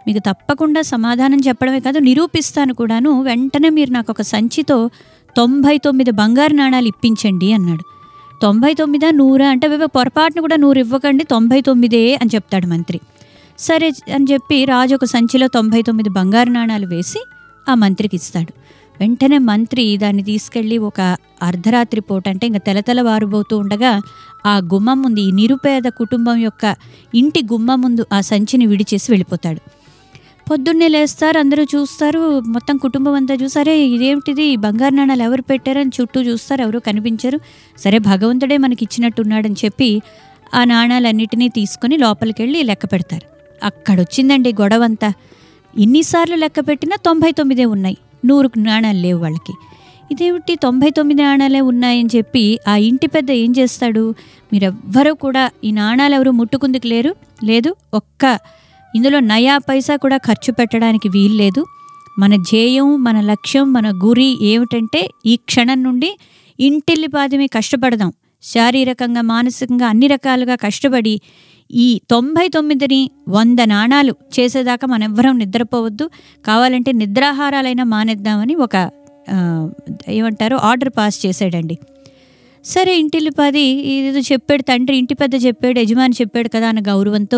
మీకు తప్పకుండా సమాధానం చెప్పడమే కాదు నిరూపిస్తాను కూడాను వెంటనే మీరు నాకు ఒక సంచితో తొంభై తొమ్మిది బంగారు నాణాలు ఇప్పించండి అన్నాడు తొంభై తొమ్మిదా నూరా అంటే "బాబా, పొరపాటును కూడా నూరు ఇవ్వకండి తొంభై తొమ్మిదే అని చెప్తాడు మంత్రి సరే అని చెప్పి రాజు ఒక సంచిలో తొంభై తొమ్మిది బంగారు నాణాలు వేసి ఆ మంత్రికి ఇస్తాడు వెంటనే మంత్రి దాన్ని తీసుకెళ్ళి ఒక అర్ధరాత్రి పూట అంటే ఇంకా తెలతెల వారుబోతూ ఉండగా ఆ గుమ్మం ముందు ఈ నిరుపేద కుటుంబం యొక్క ఇంటి గుమ్మం ముందు ఆ సంచిని విడిచేసి వెళ్ళిపోతాడు పొద్దున్నే లేస్తారు అందరూ చూస్తారు మొత్తం కుటుంబం అంతా చూసారే ఇదేమిటిది ఈ బంగారు నాణాలు ఎవరు పెట్టారని చుట్టూ చూస్తారు ఎవరు కనిపించరు సరే భగవంతుడే మనకి ఇచ్చినట్టున్నాడని చెప్పి ఆ నాణాలన్నిటినీ తీసుకొని లోపలికి వెళ్ళి లెక్క పెడతారు అక్కడ వచ్చిందండి గొడవ అంతా ఇన్నిసార్లు లెక్క పెట్టినా తొంభై తొమ్మిదే ఉన్నాయి నూరు నాణాలు లేవు వాళ్ళకి ఇదేమిటి తొంభై తొమ్మిది నాణాలే ఉన్నాయని చెప్పి ఆ ఇంటి పెద్ద ఏం చేస్తాడు మీరెవ్వరూ కూడా ఈ నాణాలు ఎవరు ముట్టుకుందుకు లేరు లేదు ఒక్క ఇందులో నయా పైసా కూడా ఖర్చు పెట్టడానికి వీల్లేదు మన ధ్యేయం మన లక్ష్యం మన గురి ఏమిటంటే ఈ క్షణం నుండి ఇంటిల్లిపాదిమి కష్టపడదాం శారీరకంగా మానసికంగా అన్ని రకాలుగా కష్టపడి ఈ తొంభై తొమ్మిదిని వంద నాణాలు చేసేదాకా మనం ఎవ్వరం నిద్రపోవద్దు కావాలంటే నిద్రాహారాలైనా మానేద్దామని ఒక ఆ, ఏమంటారు ఆర్డర్ పాస్ చేశాడండి సరే ఇంటిల్లిపాది ఏదో చెప్పాడు తండ్రి ఇంటి పెద్ద చెప్పాడు యజమాని చెప్పాడు కదా అన్న గౌరవంతో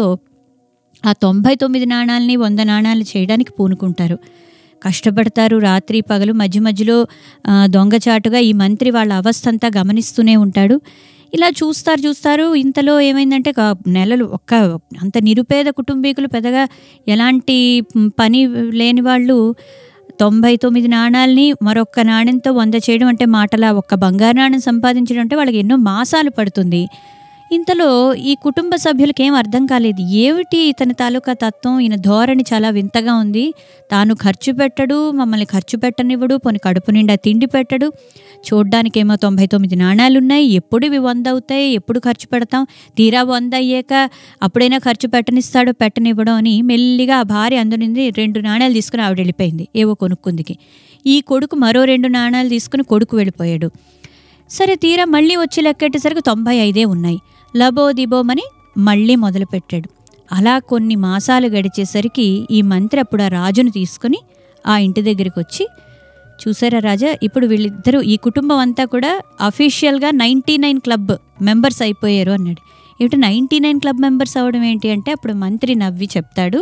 ఆ తొంభై తొమ్మిది నాణాలని వంద నాణాలు చేయడానికి పూనుకుంటారు కష్టపడతారు రాత్రి పగలు మధ్య మధ్యలో ఆ, దొంగచాటుగా ఈ మంత్రి వాళ్ళ అవస్థ అంతా గమనిస్తూనే ఉంటాడు ఇలా చూస్తారు చూస్తారు ఇంతలో ఏమైందంటే ఒక నెలలు ఒక్క అంత నిరుపేద కుటుంబీకులు పెద్దగా ఎలాంటి మ్, పని లేని వాళ్ళు తొంభై తొమ్మిది నాణాలని మరొక్క నాణ్యంతో వంద చేయడం అంటే మాటలా ఒక్క బంగారు నాణ్యం సంపాదించడం అంటే వాళ్ళకి ఎన్నో మాసాలు పడుతుంది ఇంతలో ఈ కుటుంబ సభ్యులకి ఏం అర్థం కాలేదు ఏమిటి ఇతని తాలూకా తత్వం ఈయన ధోరణి చాలా వింతగా ఉంది తాను ఖర్చు పెట్టడు మమ్మల్ని ఖర్చు పెట్టనివ్వడు పోని కడుపు నిండా తిండి పెట్టడు చూడ్డానికేమో తొంభై తొమ్మిది నాణాలు ఉన్నాయి ఎప్పుడు ఇవి వంద అవుతాయి ఎప్పుడు ఖర్చు పెడతాం తీరా వంద అయ్యాక అప్పుడైనా ఖర్చు పెట్టనిస్తాడో పెట్టనివ్వడం అని మెల్లిగా ఆ భార్య అందునింది రెండు నాణాలు తీసుకుని ఆవిడ వెళ్ళిపోయింది ఏవో కొనుక్కుందికి ఈ కొడుకు మరో రెండు నాణాలు తీసుకుని కొడుకు వెళ్ళిపోయాడు సరే తీరా మళ్ళీ వచ్చి లెక్కెట్టేసరికి తొంభై ఐదే ఉన్నాయి లబో దిబోమని మళ్ళీ మొదలుపెట్టాడు అలా కొన్ని మాసాలు గడిచేసరికి ఈ మంత్రి అప్పుడు ఆ రాజును తీసుకుని ఆ ఇంటి దగ్గరికి వచ్చి చూసారా రాజా ఇప్పుడు వీళ్ళిద్దరూ ఈ కుటుంబం అంతా కూడా అఫీషియల్గా నైంటీ నైన్ క్లబ్ మెంబర్స్ అయిపోయారు అన్నాడు ఏమిటి నైంటీ నైన్ క్లబ్ మెంబర్స్ అవడం ఏంటి అంటే అప్పుడు మంత్రి నవ్వి చెప్తాడు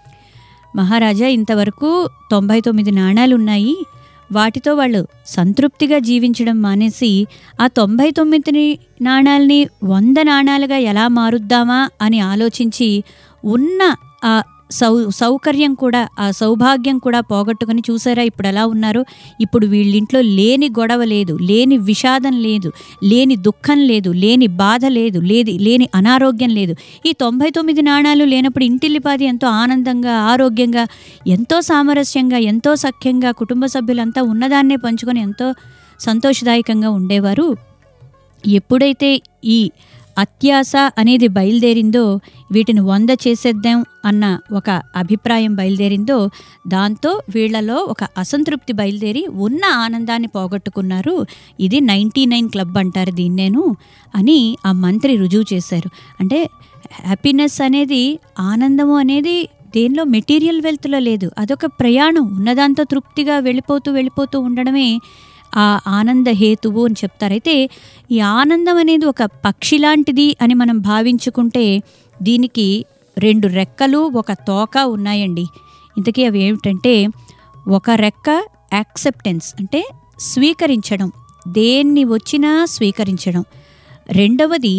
మహారాజా ఇంతవరకు తొంభై తొమ్మిది నాణాలు ఉన్నాయి వాటితో వాళ్ళు సంతృప్తిగా జీవించడం మానేసి ఆ తొంభై తొమ్మిది నాణాలని వంద నాణాలుగా ఎలా మారుద్దామా అని ఆలోచించి ఉన్న ఆ సౌ సౌకర్యం కూడా ఆ సౌభాగ్యం కూడా పోగొట్టుకుని చూసారా ఇప్పుడు ఎలా ఉన్నారు ఇప్పుడు వీళ్ళింట్లో లేని గొడవ లేదు లేని విషాదం లేదు లేని దుఃఖం లేదు లేని బాధ లేదు లేది లేని అనారోగ్యం లేదు ఈ తొంభై తొమ్మిది నాణాలు లేనప్పుడు ఇంటిల్లిపాది ఎంతో ఆనందంగా ఆరోగ్యంగా ఎంతో సామరస్యంగా ఎంతో సఖ్యంగా కుటుంబ సభ్యులంతా ఉన్నదాన్నే పంచుకొని ఎంతో సంతోషదాయకంగా ఉండేవారు ఎప్పుడైతే ఈ అత్యాస అనేది బయలుదేరిందో వీటిని వంద చేసేద్దాం అన్న ఒక అభిప్రాయం బయలుదేరిందో దాంతో వీళ్ళలో ఒక అసంతృప్తి బయలుదేరి ఉన్న ఆనందాన్ని పోగొట్టుకున్నారు ఇది నైంటీ నైన్ క్లబ్ అంటారు దీన్నేను అని ఆ మంత్రి రుజువు చేశారు అంటే హ్యాపీనెస్ అనేది ఆనందము అనేది దేనిలో మెటీరియల్ వెల్త్లో లేదు అదొక ప్రయాణం ఉన్నదాంతో తృప్తిగా వెళ్ళిపోతూ వెళ్ళిపోతూ ఉండడమే ఆ ఆనంద హేతువు అని చెప్తారు అయితే ఈ ఆనందం అనేది ఒక పక్షి లాంటిది అని మనం భావించుకుంటే దీనికి రెండు రెక్కలు ఒక తోక ఉన్నాయండి ఇంతకీ అవి ఏమిటంటే ఒక రెక్క యాక్సెప్టెన్స్ అంటే స్వీకరించడం దేన్ని వచ్చినా స్వీకరించడం రెండవది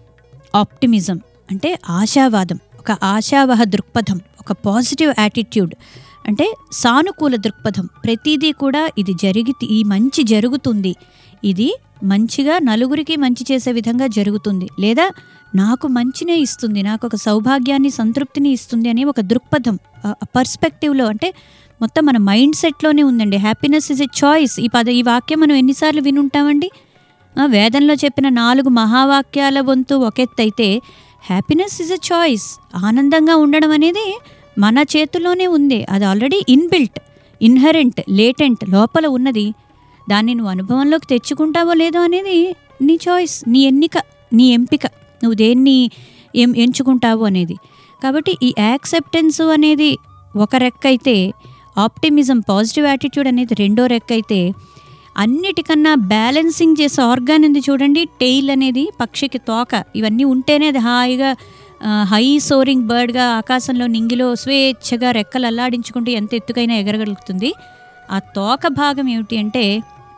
ఆప్టిమిజం అంటే ఆశావాదం ఒక ఆశావహ దృక్పథం ఒక పాజిటివ్ యాటిట్యూడ్ అంటే సానుకూల దృక్పథం ప్రతిదీ కూడా ఇది జరిగి ఈ మంచి జరుగుతుంది ఇది మంచిగా నలుగురికి మంచి చేసే విధంగా జరుగుతుంది లేదా నాకు మంచినే ఇస్తుంది నాకు ఒక సౌభాగ్యాన్ని సంతృప్తిని ఇస్తుంది అనే ఒక దృక్పథం పర్స్పెక్టివ్లో అంటే మొత్తం మన మైండ్ సెట్లోనే ఉందండి హ్యాపీనెస్ ఇస్ ఎ చాయిస్ ఈ పద ఈ వాక్యం మనం ఎన్నిసార్లు వినుంటామండి ఆ, వేదంలో చెప్పిన నాలుగు మహావాక్యాల వంతు ఒకెత్తైతే హ్యాపీనెస్ ఇస్ ఎ చాయిస్ ఆనందంగా ఉండడం అనేది మన చేతుల్లోనే ఉంది అది ఆల్రెడీ ఇన్బిల్ట్ ఇన్హరెంట్ లేటెంట్ లోపల ఉన్నది దాన్ని నువ్వు అనుభవంలోకి తెచ్చుకుంటావో లేదో అనేది నీ చాయిస్ నీ ఎన్నిక నీ ఎంపిక నువ్వు దేన్ని ఎం ఎంచుకుంటావు అనేది కాబట్టి ఈ యాక్సెప్టెన్స్ అనేది ఒక రెక్క అయితే ఆప్టిమిజం పాజిటివ్ యాటిట్యూడ్ అనేది రెండో రెక్క అయితే అన్నిటికన్నా బ్యాలెన్సింగ్ చేసే ఆర్గాన్ ఉంది చూడండి టెయిల్ అనేది పక్షికి తోక ఇవన్నీ ఉంటేనే అది హాయిగా హై సోరింగ్ బర్డ్గా ఆకాశంలో నింగిలో స్వేచ్ఛగా రెక్కలు అల్లాడించుకుంటూ ఎంత ఎత్తుకైనా ఎగరగలుగుతుంది ఆ తోక భాగం ఏమిటి అంటే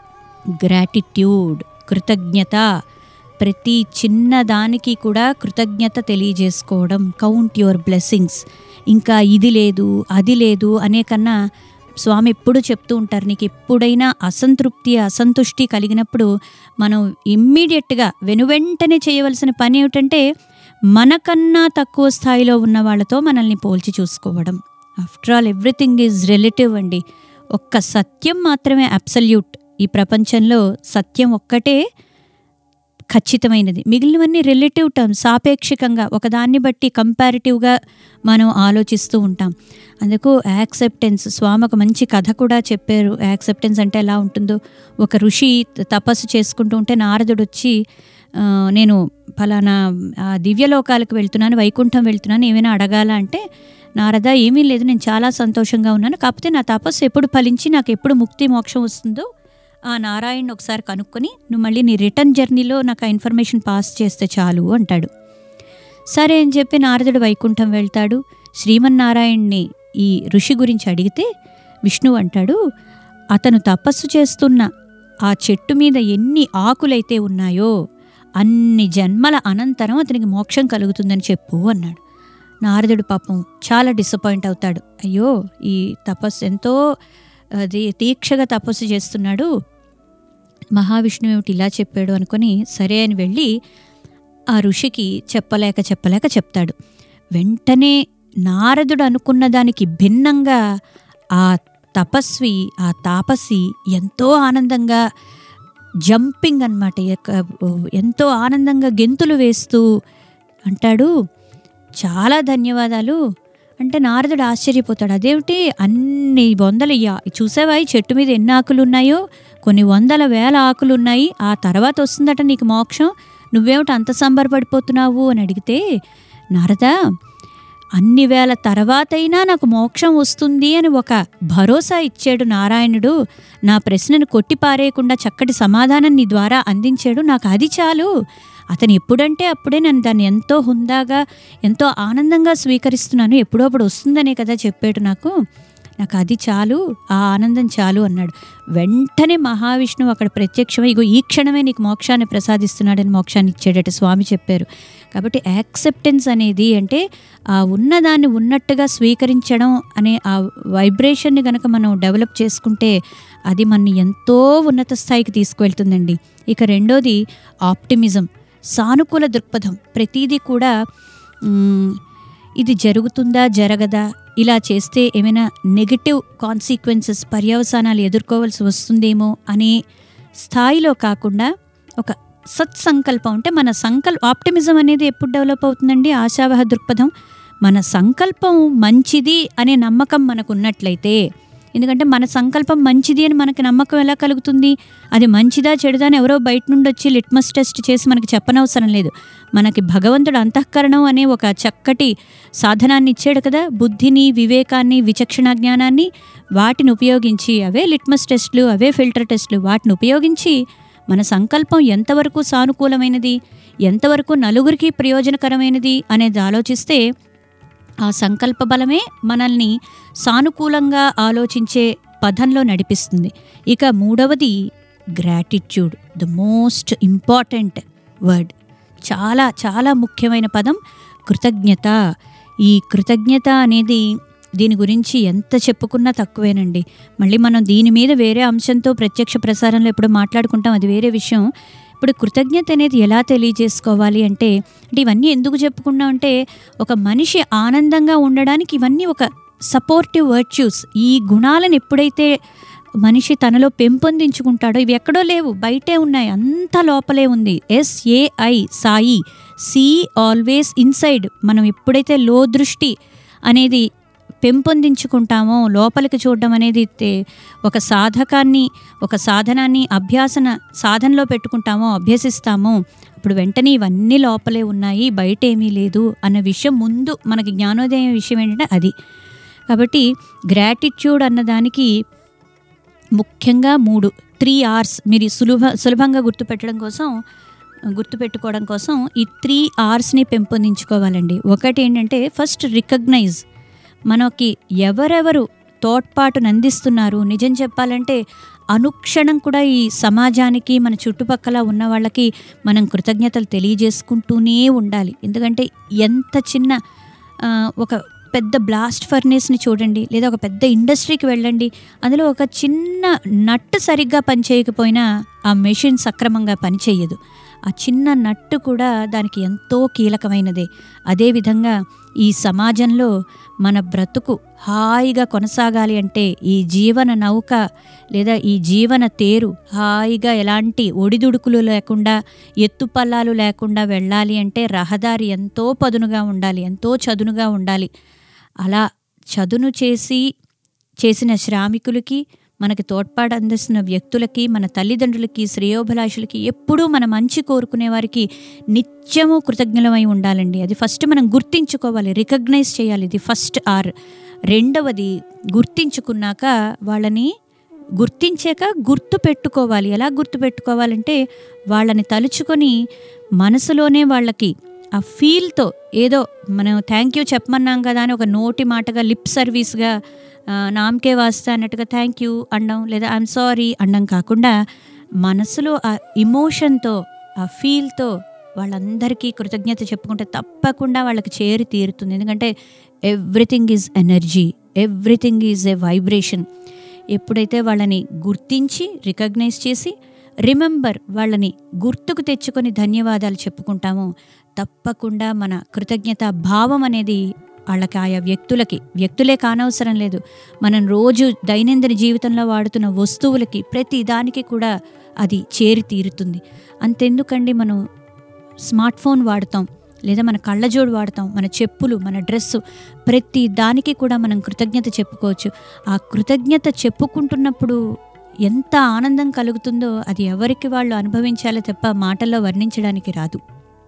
గ్రాటిట్యూడ్ కృతజ్ఞత ప్రతి చిన్న దానికి కూడా కృతజ్ఞత తెలియజేసుకోవడం కౌంట్ యువర్ బ్లెస్సింగ్స్ ఇంకా ఇది లేదు అది లేదు అనే కన్నా స్వామి ఎప్పుడు చెప్తూ ఉంటారు నీకు ఎప్పుడైనా అసంతృప్తి అసంతుష్టి కలిగినప్పుడు మనం ఇమ్మీడియట్గా వెనువెంటనే చేయవలసిన పని ఏమిటంటే మనకన్నా తక్కువ స్థాయిలో ఉన్న వాళ్ళతో మనల్ని పోల్చి చూసుకోవడం after all everything is relative అండి ఒక్క సత్యం మాత్రమే అబ్సల్యూట్ ఈ ప్రపంచంలో సత్యం ఒక్కటే ఖచ్చితమైనది మిగిలినవన్నీ రిలేటివ్ టర్మ్స్ సాపేక్షికంగా ఒకదాన్ని బట్టి కంపారిటివ్గా మనం ఆలోచిస్తూ ఉంటాం అందుకు యాక్సెప్టెన్స్ స్వామి ఒక మంచి కథ కూడా చెప్పారు యాక్సెప్టెన్స్ అంటే ఎలా ఉంటుందో ఒక ఋషి తపస్సు చేసుకుంటూ ఉంటే నారదుడు వచ్చి ఆ, నేను ఫలానా ఆ, దివ్యలోకాలకు వెళ్తున్నాను వైకుంఠం వెళ్తున్నాను ఏమైనా అడగాల అంటే నారద ఏమీ లేదు నేను చాలా సంతోషంగా ఉన్నాను కాకపోతే నా తపస్సు ఎప్పుడు ఫలించి నాకు ఎప్పుడు ముక్తి మోక్షం వస్తుందో ఆ నారాయణ ఒకసారి కనుక్కొని నువ్వు మళ్ళీ నీ రిటర్న్ జర్నీలో నాకు ఆ ఇన్ఫర్మేషన్ పాస్ చేస్తే చాలు అంటాడు సరే అని చెప్పి నారదుడు వైకుంఠం వెళ్తాడు శ్రీమన్నారాయణ్ణి ఈ ఋషి గురించి అడిగితే విష్ణువు అంటాడు అతను తపస్సు చేస్తున్న ఆ చెట్టు మీద ఎన్ని ఆకులైతే ఉన్నాయో అన్ని జన్మల అనంతరం అతనికి మోక్షం కలుగుతుందని చెప్పు అన్నాడు నారదుడు పాపం చాలా డిసప్పాయింట్ అవుతాడు అయ్యో ఈ తపస్సు ఎంతో అది దీక్షగా తపస్సు చేస్తున్నాడు మహావిష్ణువు ఏమిటి ఇలా చెప్పాడు అనుకొని సరే అని వెళ్ళి ఆ ఋషికి చెప్పలేక చెప్పలేక చెప్తాడు వెంటనే నారదుడు అనుకున్న దానికి భిన్నంగా ఆ తపస్వి ఆ తాపసి ఎంతో ఆనందంగా జంపింగ్ అనమాట ఎంతో ఆనందంగా గెంతులు వేస్తూ అంటాడు చాలా ధన్యవాదాలు అంటే నారదుడు ఆశ్చర్యపోతాడు అదేమిటి అన్ని వందల యా- చూసావా ఈ చెట్టు మీద ఎన్ని ఆకులు ఉన్నాయో కొన్ని వందల వేల ఆకులు ఉన్నాయి ఆ తర్వాత వస్తుందట నీకు మోక్షం నువ్వేమిటి అంత సంబరపడిపోతున్నావు అని అడిగితే నారదా అన్ని వేల తర్వాతైనా నాకు మోక్షం వస్తుంది అని ఒక భరోసా ఇచ్చాడు నారాయణుడు నా ప్రశ్నను కొట్టి పారేయకుండా చక్కటి సమాధానం నీ ద్వారా అందించాడు నాకు అది చాలు అతను ఎప్పుడంటే అప్పుడే నేను దాన్ని ఎంతో హుందాగా ఎంతో ఆనందంగా స్వీకరిస్తున్నాను ఎప్పుడో అప్పుడు వస్తుందనే కదా చెప్పాడు నాకు నాకు అది చాలు ఆ ఆనందం చాలు అన్నాడు వెంటనే మహావిష్ణువు అక్కడ ప్రత్యక్షమై ఇగో ఈ క్షణమే నీకు మోక్షాన్ని ప్రసాదిస్తున్నాడని మోక్షాన్ని ఇచ్చాడట స్వామి చెప్పారు కాబట్టి యాక్సెప్టెన్స్ అనేది అంటే ఆ ఉన్నదాన్ని ఉన్నట్టుగా స్వీకరించడం అనే ఆ వైబ్రేషన్ని కనుక మనం డెవలప్ చేసుకుంటే అది మనని ఎంతో ఉన్నత స్థాయికి తీసుకువెళ్తుందండి ఇక రెండోది ఆప్టిమిజం సానుకూల దృక్పథం ప్రతిదీ కూడా మ్, ఇది జరుగుతుందా జరగదా ఇలా చేస్తే ఏమైనా నెగటివ్ కాన్సిక్వెన్సెస్ పర్యవసానాలు ఎదుర్కోవాల్సి వస్తుందేమో అనే స్థాయిలో కాకుండా ఒక సత్సంకల్పం అంటే మన సంకల్ప ఆప్టిమిజం అనేది ఎప్పుడు డెవలప్ అవుతుందండి ఆశావహ దృక్పథం మన సంకల్పం మంచిది అనే నమ్మకం మనకు ఉన్నట్లయితే ఎందుకంటే మన సంకల్పం మంచిది అని మనకి నమ్మకం ఎలా కలుగుతుంది అది మంచిదా చెడుదా అని ఎవరో బయట నుండి వచ్చి లిట్మస్ టెస్ట్ చేసి మనకి చెప్పనవసరం లేదు మనకి భగవంతుడు అంతఃకరణం అనే ఒక చక్కటి సాధనాన్ని ఇచ్చాడు కదా బుద్ధిని వివేకాన్ని విచక్షణ జ్ఞానాన్ని వాటిని ఉపయోగించి అవే లిట్మస్ టెస్ట్లు అవే ఫిల్టర్ టెస్ట్లు వాటిని ఉపయోగించి మన సంకల్పం ఎంతవరకు సానుకూలమైనది ఎంతవరకు నలుగురికి ప్రయోజనకరమైనది అనేది ఆలోచిస్తే ఆ సంకల్ప బలమే మనల్ని సానుకూలంగా ఆలోచించే పదంలో నడిపిస్తుంది ఇక మూడవది gratitude the most important word చాలా చాలా ముఖ్యమైన పదం కృతజ్ఞత ఈ కృతజ్ఞత అనేది దీని గురించి ఎంత చెప్పుకున్నా తక్కువేనండి మళ్ళీ మనం దీని మీద వేరే అంశంతో ప్రత్యక్ష ప్రసారంలో ఎప్పుడు మాట్లాడుకుంటాం అది వేరే విషయం ఇప్పుడు కృతజ్ఞత అనేది ఎలా తెలియజేసుకోవాలి అంటే అంటే ఇవన్నీ ఎందుకు చెప్పుకున్నాం అంటే ఒక మనిషి ఆనందంగా ఉండడానికి ఇవన్నీ ఒక సపోర్టివ్ వర్చ్యూస్ ఈ గుణాలను ఎప్పుడైతే మనిషి తనలో పెంపొందించుకుంటాడో ఇవి ఎక్కడో లేవు బయటే ఉన్నాయి అంత లోపలే ఉంది S A I Sai see always inside మనం ఎప్పుడైతే లో దృష్టి అనేది పెంపొందించుకుంటామో లోపలికి చూడడం అనేది తే- ఒక సాధకాన్ని ఒక సాధనాన్ని అభ్యాసన సాధనలో పెట్టుకుంటామో అభ్యసిస్తామో అప్పుడు వెంటనే ఇవన్నీ లోపలే ఉన్నాయి బయట ఏమీ లేదు అన్న విషయం ముందు మనకి జ్ఞానోదయం విషయం ఏంటంటే అది కాబట్టి గ్రాటిట్యూడ్ అన్నదానికి ముఖ్యంగా మూడు త్రీ అవర్స్ మీరు సులభ సులభంగా గుర్తుపెట్టడం కోసం గుర్తుపెట్టుకోవడం కోసం ఈ త్రీ అవర్స్ని పెంపొందించుకోవాలండి ఒకటి ఏంటంటే ఫస్ట్ రికగ్నైజ్ మనకి ఎవరెవరు తోడ్పాటును అందిస్తున్నారు నిజం చెప్పాలంటే అనుక్షణం కూడా ఈ సమాజానికి మన చుట్టుపక్కల ఉన్న వాళ్ళకి మనం కృతజ్ఞతలు తెలియజేసుకుంటూనే ఉండాలి ఎందుకంటే ఎంత చిన్న ఆ, ఒక పెద్ద బ్లాస్ట్ ఫర్నేస్ని చూడండి లేదా ఒక పెద్ద ఇండస్ట్రీకి వెళ్ళండి అందులో ఒక చిన్న నట్టు సరిగ్గా పనిచేయకపోయినా ఆ మెషిన్ సక్రమంగా పనిచేయదు ఆ చిన్న నట్టు కూడా దానికి ఎంతో కీలకమైనదే అదేవిధంగా ఈ సమాజంలో మన బ్రతుకు హాయిగా కొనసాగాలి అంటే ఈ జీవన నౌక లేదా ఈ జీవన తేరు హాయిగా ఎలాంటి ఒడిదుడుకులు లేకుండా ఎత్తుపల్లాలు లేకుండా వెళ్ళాలి అంటే రహదారి ఎంతో పదునుగా ఉండాలి ఎంతో చదునుగా ఉండాలి అలా చదును చేసి చేసిన శ్రామికులకి మనకి తోడ్పాటు అందిస్తున్న వ్యక్తులకి మన తల్లిదండ్రులకి శ్రేయోభిలాషులకి ఎప్పుడూ మన మంచి కోరుకునే వారికి నిత్యము కృతజ్ఞలమై ఉండాలండి అది ఫస్ట్ మనం గుర్తించుకోవాలి రికగ్నైజ్ చేయాలి ఇది ఫస్ట్ ఆర్ రెండవది గుర్తించుకున్నాక వాళ్ళని గుర్తించాక గుర్తు పెట్టుకోవాలి ఎలా గుర్తు పెట్టుకోవాలంటే వాళ్ళని తలుచుకొని మనసులోనే వాళ్ళకి ఆ ఫీల్తో ఏదో మనం థ్యాంక్ యూ చెప్పమన్నాం కదా అని ఒక నోటి మాటగా లిప్ సర్వీస్గా ఆ, నామకే వాస్తా అన్నట్టుగా థ్యాంక్ యూ అనడం లేదా ఐఎమ్ సారీ అనడం కాకుండా మనసులో ఆ ఇమోషన్తో ఆ ఫీల్తో వాళ్ళందరికీ కృతజ్ఞత చెప్పుకుంటే తప్పకుండా వాళ్ళకి చేరి తీరుతుంది ఎందుకంటే everything is energy everything is a vibration ఎప్పుడైతే వాళ్ళని గుర్తించి రికగ్నైజ్ చేసి రిమెంబర్ వాళ్ళని గుర్తుకు తెచ్చుకొని ధన్యవాదాలు చెప్పుకుంటామో తప్పకుండా మన కృతజ్ఞత భావం అనేది వాళ్ళకి ఆయా వ్యక్తులకి వ్యక్తులే కానవసరం లేదు మనం రోజు దైనందిన జీవితంలో వాడుతున్న వస్తువులకి ప్రతి దానికి కూడా అది చేరి తీరుతుంది అంతెందుకండి మనం స్మార్ట్ ఫోన్ వాడతాం లేదా మన కళ్ళజోడు వాడతాం మన చెప్పులు మన డ్రెస్సు ప్రతి దానికి కూడా మనం కృతజ్ఞత చెప్పుకోవచ్చు ఆ కృతజ్ఞత చెప్పుకుంటున్నప్పుడు ఎంత ఆనందం కలుగుతుందో అది ఎవరికి వాళ్ళు అనుభవించాలో తప్ప మాటల్లో వర్ణించడానికి రాదు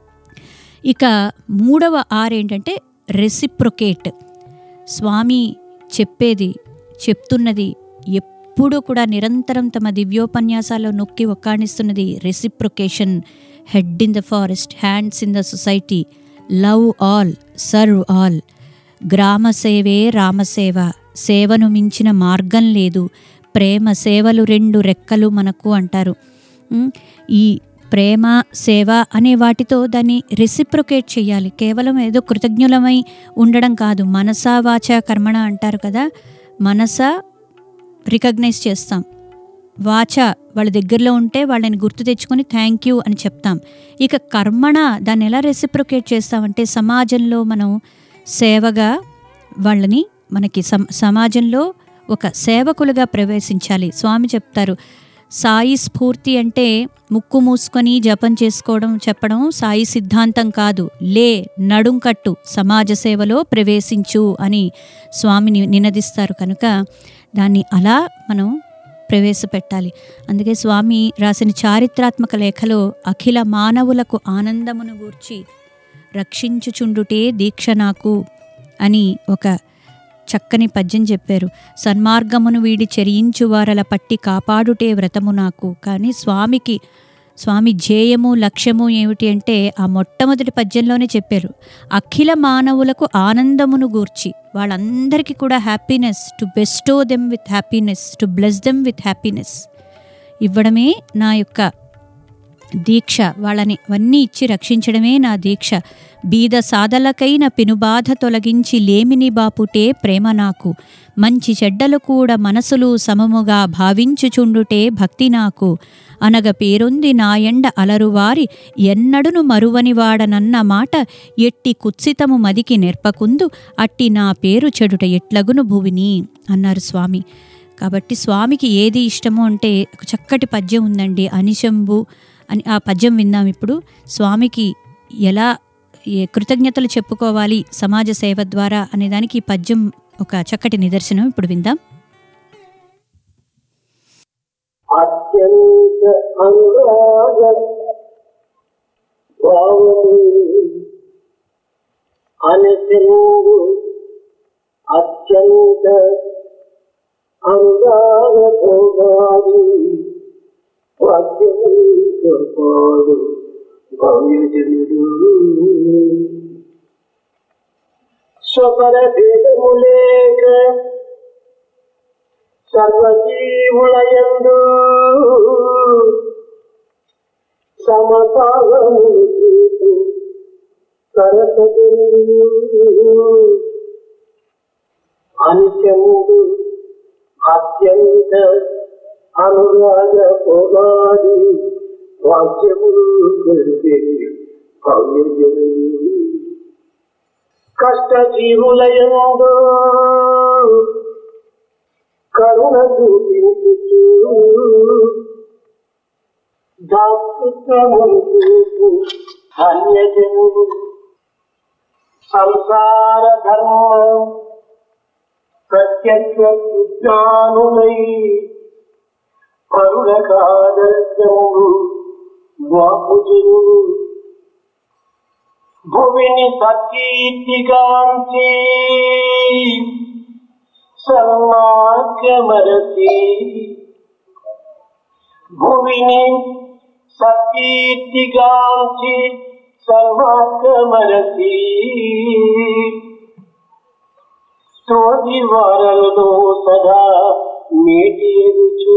ఇక మూడవ ఆర్ ఏంటంటే రెసిప్రొకేట్ స్వామి చెప్పేది చెప్తున్నది ఎప్పుడూ కూడా నిరంతరం తమ దివ్యోపన్యాసాల్లో నొక్కి ఒక్కాణిస్తున్నది reciprocation head in the forest hands in the society love all serve all గ్రామ సేవే రామసేవ సేవను మించిన మార్గం లేదు ప్రేమ సేవలు రెండు రెక్కలు మనకు అంటారు ఉమ్, ఈ ప్రేమ సేవ అనే వాటితో దాన్ని రెసిప్రొకేట్ చేయాలి కేవలం ఏదో కృతజ్ఞులమై ఉండడం కాదు మనసా వాచ కర్మణ అంటారు కదా మనస రికగ్నైజ్ చేస్తాం వాచ వాళ్ళ దగ్గరలో ఉంటే వాళ్ళని గుర్తు తెచ్చుకొని థ్యాంక్ యూ అని చెప్తాం ఇక కర్మణ దాన్ని ఎలా రెసిప్రొకేట్ చేస్తామంటే సమాజంలో మనం సేవగా వాళ్ళని మనకి సమ సమాజంలో ఒక సేవకులుగా ప్రవేశించాలి స్వామి చెప్తారు సాయి స్ఫూర్తి అంటే ముక్కు మూసుకొని జపం చేసుకోవడం చెప్పడం సాయి సిద్ధాంతం కాదు లే నడుం కట్టు సమాజ సేవలో ప్రవేశించు అని స్వామిని నినదిస్తారు కనుక దాన్ని అలా మనం ప్రవేశపెట్టాలి అందుకే స్వామి రాసిన చారిత్రాత్మక లేఖలో అఖిల మానవులకు ఆనందమును గూర్చి రక్షించుచుండుటే దీక్ష నాకు అని ఒక చక్కని పద్యం చెప్పారు సన్మార్గమును వీడి చెరియించు వారల పట్టి కాపాడుటే వ్రతము నాకు కానీ స్వామికి స్వామి ధ్యేయము లక్ష్యము ఏమిటి అంటే ఆ మొట్టమొదటి పద్యంలోనే చెప్పారు అఖిల మానవులకు ఆనందమును గూర్చి వాళ్ళందరికీ కూడా happiness to bestow them with happiness to bless them with happiness ఇవ్వడమే నా యొక్క దీక్ష వాళ్ళని అవన్నీ ఇచ్చి రక్షించడమే నా దీక్ష బీద సాధలకైన పెనుబాధ తొలగించి లేమిని బాపుటే ప్రేమ నాకు మంచి చెడ్డలు కూడా మనసులు సమముగా భావించుచుండుటే భక్తి నాకు అనగ పేరొంది నా ఎండ అలరువారి ఎన్నడును మరువని వాడనన్న మాట ఎట్టి కుత్సితము మదికి నెర్పకుందు అట్టి నా పేరు చెడుట ఎట్లగును భువిని అన్నారు స్వామి కాబట్టి స్వామికి ఏది ఇష్టమో అంటే ఒక చక్కటి పద్యం ఉందండి అనిశంభు అని ఆ పద్యం విందాం ఇప్పుడు స్వామికి ఎలా ఏ కృతజ్ఞతలు చెప్పుకోవాలి సమాజ సేవ ద్వారా అనే దానికి ఈ పద్యం ఒక చక్కటి నిదర్శనం ఇప్పుడు విందాం అత్యంత అనురాగ భావము అనసింగు అత్యంత అత్యంత అనురాగ భోగాది వాక్యము కాపాడు భవ్యజనుడు స్వపర భేదము లేక సర్వజీవులయందు సమపాలములు చూపు సరసజనుడు అనిత్యముడు అత్యంత అనురాగ పోగాది వాక్యములు కలిపే భవ్యజనుడు కష్ట జీవులయందు కరుణ చూపించుచు దాతృత్వమును చూపు అన్యజనుడు సంసార ధర్మం ప్రత్యక్ష విజ్ఞానులై కరుణకాదర్శములు బాపుజనుడు భువిని సకీర్తిగాంచి సన్మార్గమరసి భువిని సకీర్తిగాంచి సన్మార్గమరసి తోటి వారలలో సదా మేటి ఎగుచు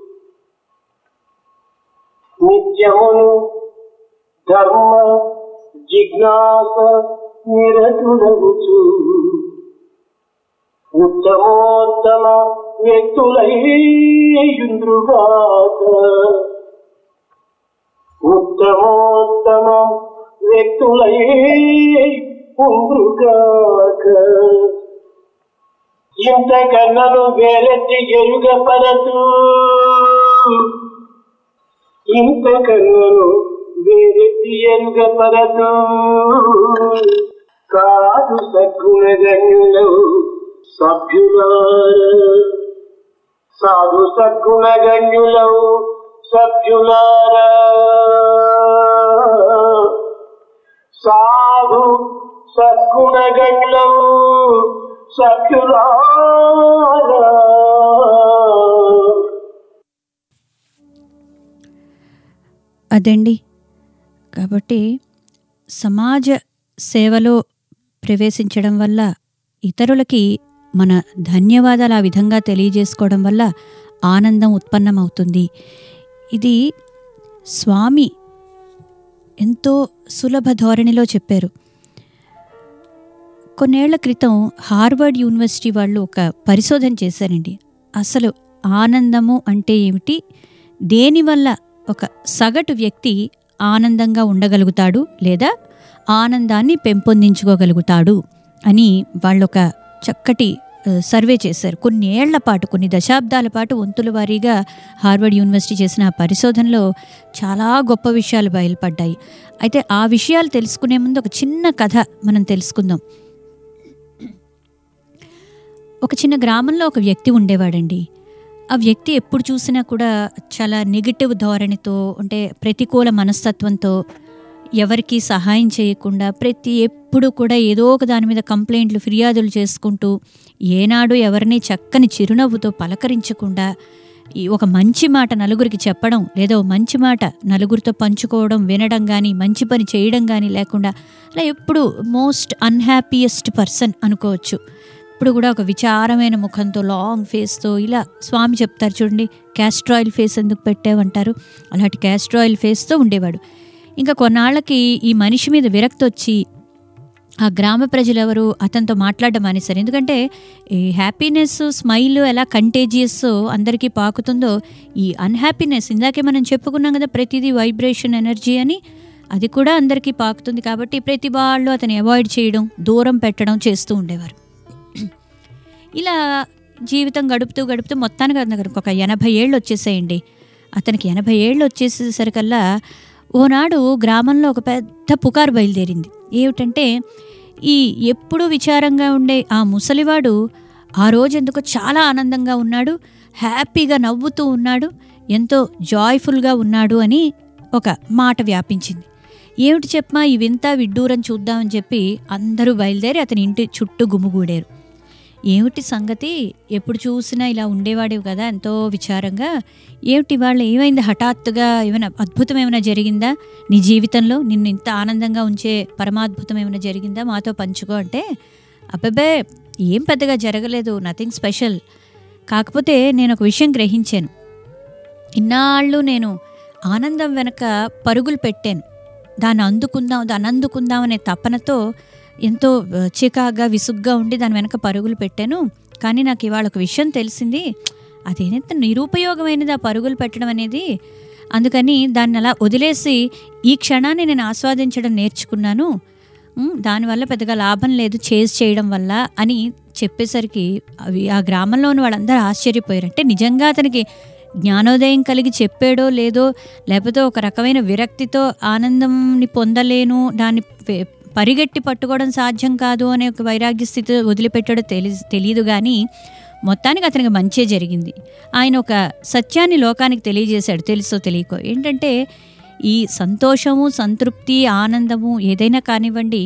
నిత్యమును ధర్మ జిజ్ఞాస నిరతులగుచు ఉత్తమోత్తమ వ్యక్తులయ్యుంద్రుగాక ఉత్తమోత్తమ వ్యక్తులై ఉంద్రుగాక ఇంతకన్నను వేరెత్తి ఎరుగ పరతు ఇంతకన్నను వేరెత్తి ఎరుగ పరతు కాదు సద్గుణగణ్యులు సభ్యులార సాధు సద్గుణగణ్యులవు సభ్యులారా సాధు సద్గుణగణ్యులవు సభ్యులారా అదండి కాబట్టి సమాజ సేవలో ప్రవేశించడం వల్ల ఇతరులకి మన ధన్యవాదాలు ఆ విధంగా తెలియజేసుకోవడం వల్ల ఆనందం ఉత్పన్నమవుతుంది ఇది స్వామి ఎంతో సులభ ధోరణిలో చెప్పారు కొన్నేళ్ల క్రితం హార్వర్డ్ యూనివర్సిటీ వాళ్ళు ఒక పరిశోధన చేశారండి అసలు ఆనందము అంటే ఏమిటి దేనివల్ల ఒక సగటు వ్యక్తి ఆనందంగా ఉండగలుగుతాడు లేదా ఆనందాన్ని పెంపొందించుకోగలుగుతాడు అని వాళ్ళొక చక్కటి ఆ, సర్వే చేశారు కొన్ని ఏళ్ల పాటు కొన్ని దశాబ్దాల పాటు వంతుల వారీగా హార్వర్డ్ యూనివర్సిటీ చేసిన ఆ పరిశోధనలో చాలా గొప్ప విషయాలు బయలుపడ్డాయి అయితే ఆ విషయాలు తెలుసుకునే ముందు ఒక చిన్న కథ మనం తెలుసుకుందాం ఒక చిన్న గ్రామంలో ఒక వ్యక్తి ఉండేవాడండి ఆ వ్యక్తి ఎప్పుడు చూసినా కూడా చాలా నెగిటివ్ ధోరణితో అంటే ప్రతికూల మనస్తత్వంతో ఎవరికి సహాయం చేయకుండా ప్రతి ఎప్పుడు కూడా ఏదో ఒక దాని మీద కంప్లైంట్లు ఫిర్యాదులు చేసుకుంటూ ఏనాడు ఎవరిని చక్కని చిరునవ్వుతో పలకరించకుండా ఈ ఒక మంచి మాట నలుగురికి చెప్పడం లేదా ఓ మంచి మాట నలుగురితో పంచుకోవడం వినడం కానీ మంచి పని చేయడం కానీ లేకుండా అలా ఎప్పుడు మోస్ట్ అన్హ్యాపీయెస్ట్ పర్సన్ అనుకోవచ్చు ఇప్పుడు కూడా ఒక విచారమైన ముఖంతో లాంగ్ ఫేస్తో ఇలా స్వామి చెప్తారు చూడండి క్యాస్ట్రాయిల్ ఫేస్ ఎందుకు పెట్టావంటారు అలాంటి క్యాస్ట్రాయిల్ ఫేస్తో ఉండేవాడు ఇంకా కొన్నాళ్ళకి ఈ మనిషి మీద విరక్తి వచ్చి ఆ గ్రామ ప్రజలెవరు అతనితో మాట్లాడడం మానేశారు ఎందుకంటే ఈ హ్యాపీనెస్ స్మైల్ ఎలా కంటేజియస్ అందరికీ పాకుతుందో ఈ అన్హ్యాపీనెస్ ఇందాకే మనం చెప్పుకున్నాం కదా ప్రతిదీ వైబ్రేషన్ ఎనర్జీ అని అది కూడా అందరికీ పాకుతుంది కాబట్టి ప్రతి వాళ్ళు అతన్ని అవాయిడ్ చేయడం దూరం పెట్టడం చేస్తూ ఉండేవారు ఇలా జీవితం గడుపుతూ గడుపుతూ మొత్తానికి అతనికి ఒక ఎనభై ఏళ్ళు వచ్చేసాయండి అతనికి ఎనభై ఏళ్ళు వచ్చేసేసరికల్లా ఓనాడు గ్రామంలో ఒక పెద్ద పుకారు బయలుదేరింది ఏమిటంటే ఈ ఎప్పుడూ విచారంగా ఉండే ఆ ముసలివాడు ఆ రోజు ఎందుకో చాలా ఆనందంగా ఉన్నాడు హ్యాపీగా నవ్వుతూ ఉన్నాడు ఎంతో జాయ్ఫుల్గా ఉన్నాడు అని ఒక మాట వ్యాపించింది ఏమిటి చెప్పమా ఈ వింత విడ్డూరం చూద్దామని చెప్పి అందరూ బయలుదేరి అతని ఇంటి చుట్టూ గుమిగూడారు ఏమిటి సంగతి ఎప్పుడు చూసినా ఇలా ఉండేవాడివి కదా ఎంతో విచారంగా ఏమిటి వాళ్ళు ఏమైంది హఠాత్తుగా ఏమైనా అద్భుతం ఏమైనా జరిగిందా నీ జీవితంలో నిన్ను ఇంత ఆనందంగా ఉంచే పరమాద్భుతం ఏమైనా జరిగిందా మాతో పంచుకో అంటే అబ్బబ్బే ఏం పెద్దగా జరగలేదు నథింగ్ స్పెషల్ కాకపోతే నేను ఒక విషయం గ్రహించాను ఇన్నాళ్ళు నేను ఆనందం వెనక పరుగులు పెట్టాను దాన్ని అందుకుందాం దాన్ని అందుకుందాం అనే తపనతో ఎంతో ఆ, చికాగ్గా విసుగ్గా ఉండి దాని వెనక పరుగులు పెట్టాను కానీ నాకు ఇవాళ ఒక విషయం తెలిసింది అదేనంత నిరుపయోగమైనది ఆ పరుగులు పెట్టడం అనేది అందుకని దాన్ని అలా వదిలేసి ఈ క్షణాన్ని నేను ఆస్వాదించడం నేర్చుకున్నాను ఉమ్, దానివల్ల పెద్దగా లాభం లేదు చేజ్ చేయడం వల్ల అని చెప్పేసరికి అవి ఆ గ్రామంలోని వాళ్ళందరూ ఆశ్చర్యపోయారు అంటే నిజంగా అతనికి జ్ఞానోదయం కలిగి చెప్పాడో లేదో లేకపోతే ఒక రకమైన విరక్తితో ఆనందంని పొందలేను దాన్ని పె- పరిగెట్టి పట్టుకోవడం సాధ్యం కాదు అనే ఒక వైరాగ్య స్థితి వదిలిపెట్టాడో తెలి తెలియదు కానీ మొత్తానికి అతనికి మంచే జరిగింది ఆయన ఒక సత్యాన్ని లోకానికి తెలియజేశాడు తెలుసో తెలియకో ఏంటంటే ఈ సంతోషము సంతృప్తి ఆనందము ఏదైనా కానివ్వండి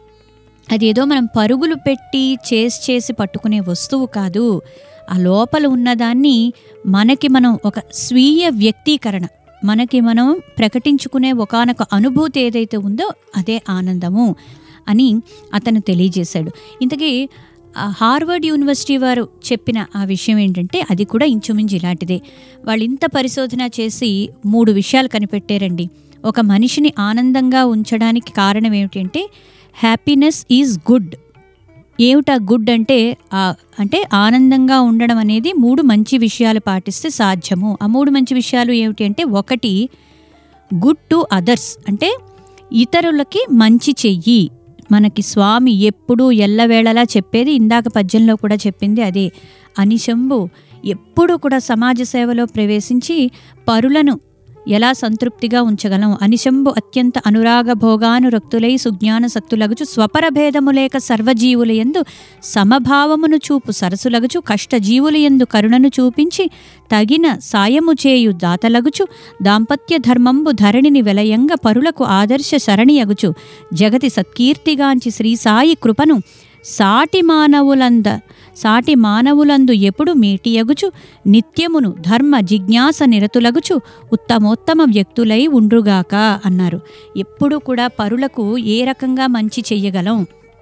అది ఏదో మనం పరుగులు పెట్టి చేసి చేసి పట్టుకునే వస్తువు కాదు ఆ లోపల ఉన్నదాన్ని మనకి మనం ఒక స్వీయ వ్యక్తీకరణ మనకి మనం ప్రకటించుకునే ఒకానొక అనుభూతి ఏదైతే ఉందో అదే ఆనందము అని అతను తెలియజేశాడు ఇంతకీ ఆ హార్వర్డ్ యూనివర్సిటీ వారు చెప్పిన ఆ విషయం ఏంటంటే అది కూడా ఇంచుమించు ఇలాంటిదే వాళ్ళు ఇంత పరిశోధన చేసి మూడు విషయాలు కనిపెట్టారండి ఒక మనిషిని ఆనందంగా ఉంచడానికి కారణం ఏమిటంటే హ్యాపీనెస్ ఈజ్ గుడ్ ఏమిటా గుడ్ అంటే ఆ అంటే ఆనందంగా ఉండడం అనేది మూడు మంచి విషయాలు పాటిస్తే సాధ్యము ఆ మూడు మంచి విషయాలు ఏమిటి అంటే ఒకటి గుడ్ టు అదర్స్ అంటే ఇతరులకి మంచి చెయ్యి మనకి స్వామి ఎప్పుడూ ఎల్లవేళలా చెప్పేది ఇందాక పద్యంలో కూడా చెప్పింది అదే అనిశంబు ఎప్పుడు కూడా సమాజ సేవలో ప్రవేశించి పరులను ఎలా సంతృప్తిగా ఉంచగలం అనిశంబు అత్యంత అనురాగ భోగానురక్తులై సుజ్ఞాన సత్తులగుచు స్వపర భేదములేక సర్వజీవులయందు సమభావమును చూపు సరసులగుచు కష్టజీవులయందు కరుణను చూపించి తగిన సాయము చేయు దాతలగుచు దాంపత్య ధర్మంబు ధరణిని వెలయంగ పరులకు ఆదర్శ సరణియగుచు జగతి సత్కీర్తిగాంచి శ్రీ సాయి కృపను సాటి మానవులంద సాటి మానవులందు ఎప్పుడు మీటియగుచు నిత్యమును ధర్మ జిజ్ఞాస నిరతులగుచు ఉత్తమోత్తమ వ్యక్తులై ఉండ్రుగాక అన్నారు ఎప్పుడు కూడా పరులకు ఏ రకంగా మంచి చెయ్యగలం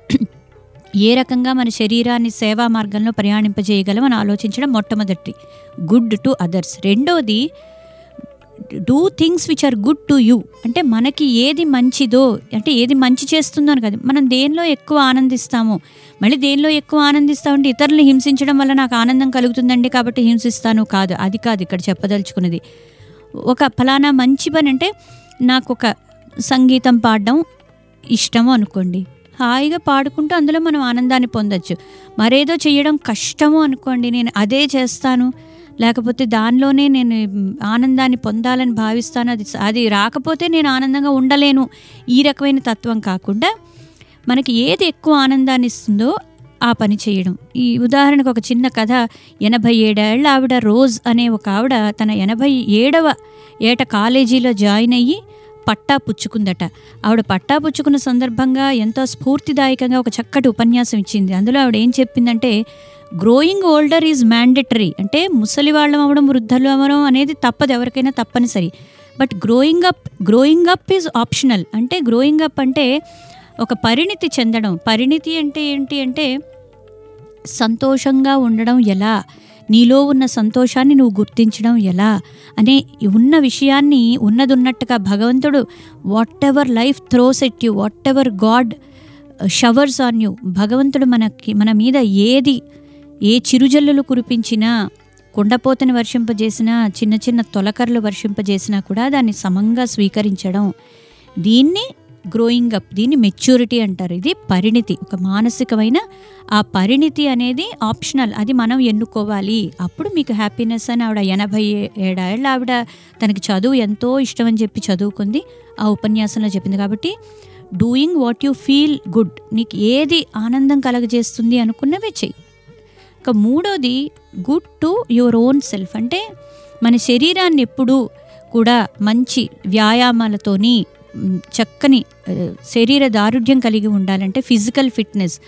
ఏ రకంగా మన శరీరాన్ని సేవా మార్గంలో ప్రయాణింపజేయగలం అని ఆలోచించడం మొట్టమొదటి గుడ్ టు అదర్స్ రెండోది do things which are good to you అంటే మనకి ఏది మంచిదో అంటే ఏది మంచి చేస్తుందో అని కాదు మనం దేనిలో ఎక్కువ ఆనందిస్తామో మళ్ళీ దేనిలో ఎక్కువ ఆనందిస్తామంటే ఇతరులను హింసించడం వల్ల నాకు ఆనందం కలుగుతుందండి కాబట్టి హింసిస్తాను కాదు అది కాదు ఇక్కడ చెప్పదలుచుకున్నది ఒక ఫలానా మంచి పని అంటే నాకు ఒక సంగీతం పాడడం ఇష్టము అనుకోండి హాయిగా పాడుకుంటూ అందులో మనం ఆనందాన్ని పొందొచ్చు మరేదో చేయడం కష్టము అనుకోండి నేను అదే చేస్తాను లేకపోతే దానిలోనే నేను ఆనందాన్ని పొందాలని భావిస్తాను అది అది రాకపోతే నేను ఆనందంగా ఉండలేను ఈ రకమైన తత్వం కాకుండా మనకి ఏది ఎక్కువ ఆనందాన్ని ఇస్తుందో ఆ పని చేయడం ఈ ఉదాహరణకు ఒక చిన్న కథ ఎనభై ఏడేళ్ల ఆవిడ రోజ్ అనే ఒక ఆవిడ తన ఎనభై ఏడవ ఏట కాలేజీలో జాయిన్ అయ్యి పట్టా పుచ్చుకుందట ఆవిడ పట్టా పుచ్చుకున్న సందర్భంగా ఎంతో స్ఫూర్తిదాయకంగా ఒక చక్కటి ఉపన్యాసం ఇచ్చింది అందులో ఆవిడ ఏం చెప్పిందంటే గ్రోయింగ్ ఓల్డర్ ఈజ్ మ్యాండటరీ అంటే ముసలి వాళ్ళం అవ్వడం వృద్ధులు అవ్వడం అనేది తప్పదు ఎవరికైనా తప్పనిసరి but growing up growing up is optional అంటే గ్రోయింగ్ అప్ అంటే ఒక పరిణితి చెందడం పరిణితి అంటే ఏంటి అంటే సంతోషంగా ఉండడం ఎలా నీలో ఉన్న సంతోషాన్ని నువ్వు గుర్తించడం ఎలా అనే ఉన్న విషయాన్ని ఉన్నదున్నట్టుగా భగవంతుడు whatever life throws at you whatever God showers on you భగవంతుడు మనకి మన మీద ఏది ఏ చిరుజల్లులు కురిపించినా కుండపోతని వర్షింపజేసినా చిన్న చిన్న తొలకర్లు వర్షింపజేసినా కూడా దాన్ని సమంగా స్వీకరించడం దీన్ని గ్రోయింగ్ అప్ దీన్ని మెచ్యూరిటీ అంటారు ఇది పరిణితి ఒక మానసికమైన ఆ పరిణితి అనేది ఆప్షనల్ అది మనం ఎన్నుకోవాలి అప్పుడు మీకు హ్యాపీనెస్ అని ఆవిడ ఎనభై ఏడేళ్ళ ఆవిడ తనకి చదువు ఎంతో ఇష్టం అని చెప్పి చదువుకుంది ఆ ఉపన్యాసంలో చెప్పింది కాబట్టి doing what you feel good నీకు ఏది ఆనందం కలగజేస్తుంది అనుకున్నవే చెయ్యి ఇక మూడోది good to your own self అంటే మన శరీరాన్ని ఎప్పుడూ కూడా మంచి వ్యాయామాలతోని మ్, చక్కని ఆ, శరీర దారుఢ్యం కలిగి ఉండాలంటే ఫిజికల్ ఫిట్నెస్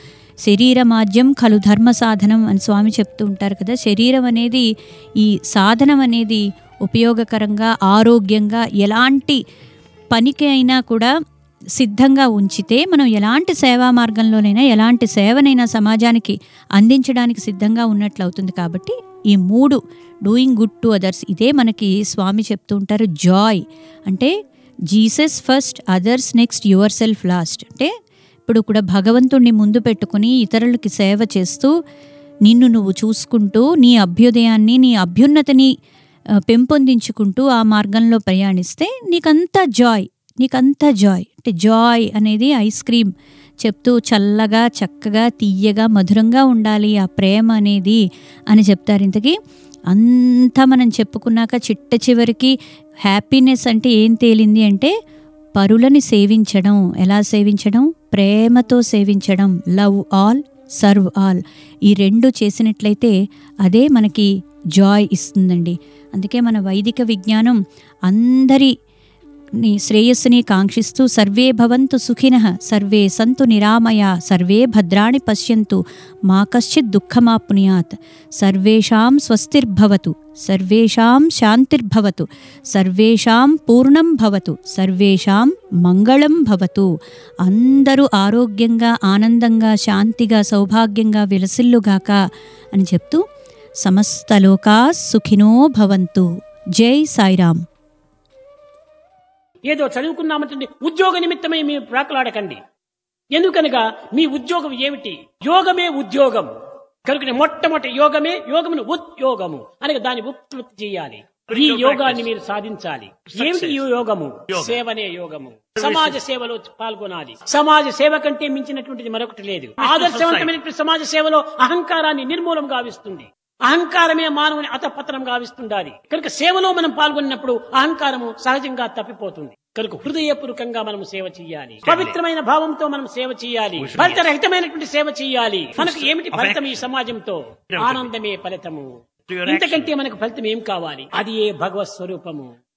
శరీరమాద్యం కలు ధర్మ సాధనం అని స్వామి చెప్తూ ఉంటారు కదా శరీరం అనేది ఈ సాధనం అనేది ఉపయోగకరంగా ఆరోగ్యంగా ఎలాంటి పనికి అయినా కూడా సిద్ధంగా ఉంచితే మనం ఎలాంటి సేవా మార్గంలోనైనా ఎలాంటి సేవనైనా సమాజానికి అందించడానికి సిద్ధంగా ఉన్నట్లు అవుతుంది కాబట్టి ఈ మూడు డూయింగ్ గుడ్ టు అదర్స్ ఇదే మనకి స్వామి చెప్తూ ఉంటారు జాయ్ అంటే Jesus first others next yourself last అంటే ఇప్పుడు కూడా భగవంతుణ్ణి ముందు పెట్టుకుని ఇతరులకి సేవ చేస్తూ నిన్ను నువ్వు చూసుకుంటూ నీ అభ్యుదయాన్ని నీ అభ్యున్నతిని ఆ, పెంపొందించుకుంటూ ఆ మార్గంలో ప్రయాణిస్తే నీకంతా జాయ్ నీకంతా జాయ్ అంటే జాయ్ అనేది ఐస్ క్రీమ్ చెప్తూ చల్లగా చక్కగా తీయగా మధురంగా ఉండాలి ఆ ప్రేమ అనేది అని చెప్తారు ఇంతకీ అంతా మనం చెప్పుకున్నాక చిట్ట చివరికి హ్యాపీనెస్ అంటే ఏం తేలింది అంటే పరులని సేవించడం ఎలా సేవించడం ప్రేమతో సేవించడం లవ్ ఆల్ సర్వ్ ఆల్ ఈ రెండు చేసినట్లయితే అదే మనకి జాయ్ ఇస్తుందండి అందుకే మన వైదిక విజ్ఞానం అందరి నీ శ్రేయస్సుని కాంక్షిస్తూ సర్వే భవంతు సుఖినః సర్వే సంతు నిరామయ సర్వే భద్రాణి పశ్యంతు మా కశ్చిత్ దుఃఖమాప్నుయాత్ సర్వేషాం స్వస్తిర్భవతు సర్వేషాం శాంతిర్భవతు సర్వేషాం పూర్ణం భవతు సర్వేషాం మంగళం భవతు అందరూ ఆరోగ్యంగా ఆనందంగా శాంతిగా సౌభాగ్యంగా విలసిల్లుగాక అని చెప్తూ సమస్త లోకా సుఖినో భవంతు జై సాయిరామ్ ఏదో చదువుకున్నామంటే ఉద్యోగ నిమిత్తమై మీరు ప్రాకలాడకండి ఎందుకనగా మీ ఉద్యోగం ఏమిటి యోగమే ఉద్యోగం కనుక మొట్టమొదటి యోగమే యోగమును ఉద్యోగము అనగా దాన్ని ఉత్పత్తి చేయాలి ఈ యోగాన్ని మీరు సాధించాలి ఏమిటి ఈ యోగము సేవనే యోగము సమాజ సేవలో పాల్గొనాలి సమాజ సేవ కంటే మించినటువంటిది మరొకటి లేదు ఆదర్శవంతమైనటువంటి సమాజ సేవలో అహంకారాన్ని నిర్మూలం గావిస్తుంది అహంకారమే మానవుని అతపతనం గావిస్తుండాలి కనుక సేవలో మనం పాల్గొన్నప్పుడు అహంకారము సహజంగా తప్పిపోతుంది కనుక హృదయపూర్వకంగా మనం సేవ చేయాలి పవిత్రమైన భావంతో మనం సేవ చేయాలి ఫలితరహితమైనటువంటి సేవ చేయాలి మనకు ఏమిటి ఫలితం ఈ సమాజంతో ఆనందమే ఫలితము ఇంతకంటే మనకు ఫలితం ఏం కావాలి అది ఏ భగవత్ స్వరూపము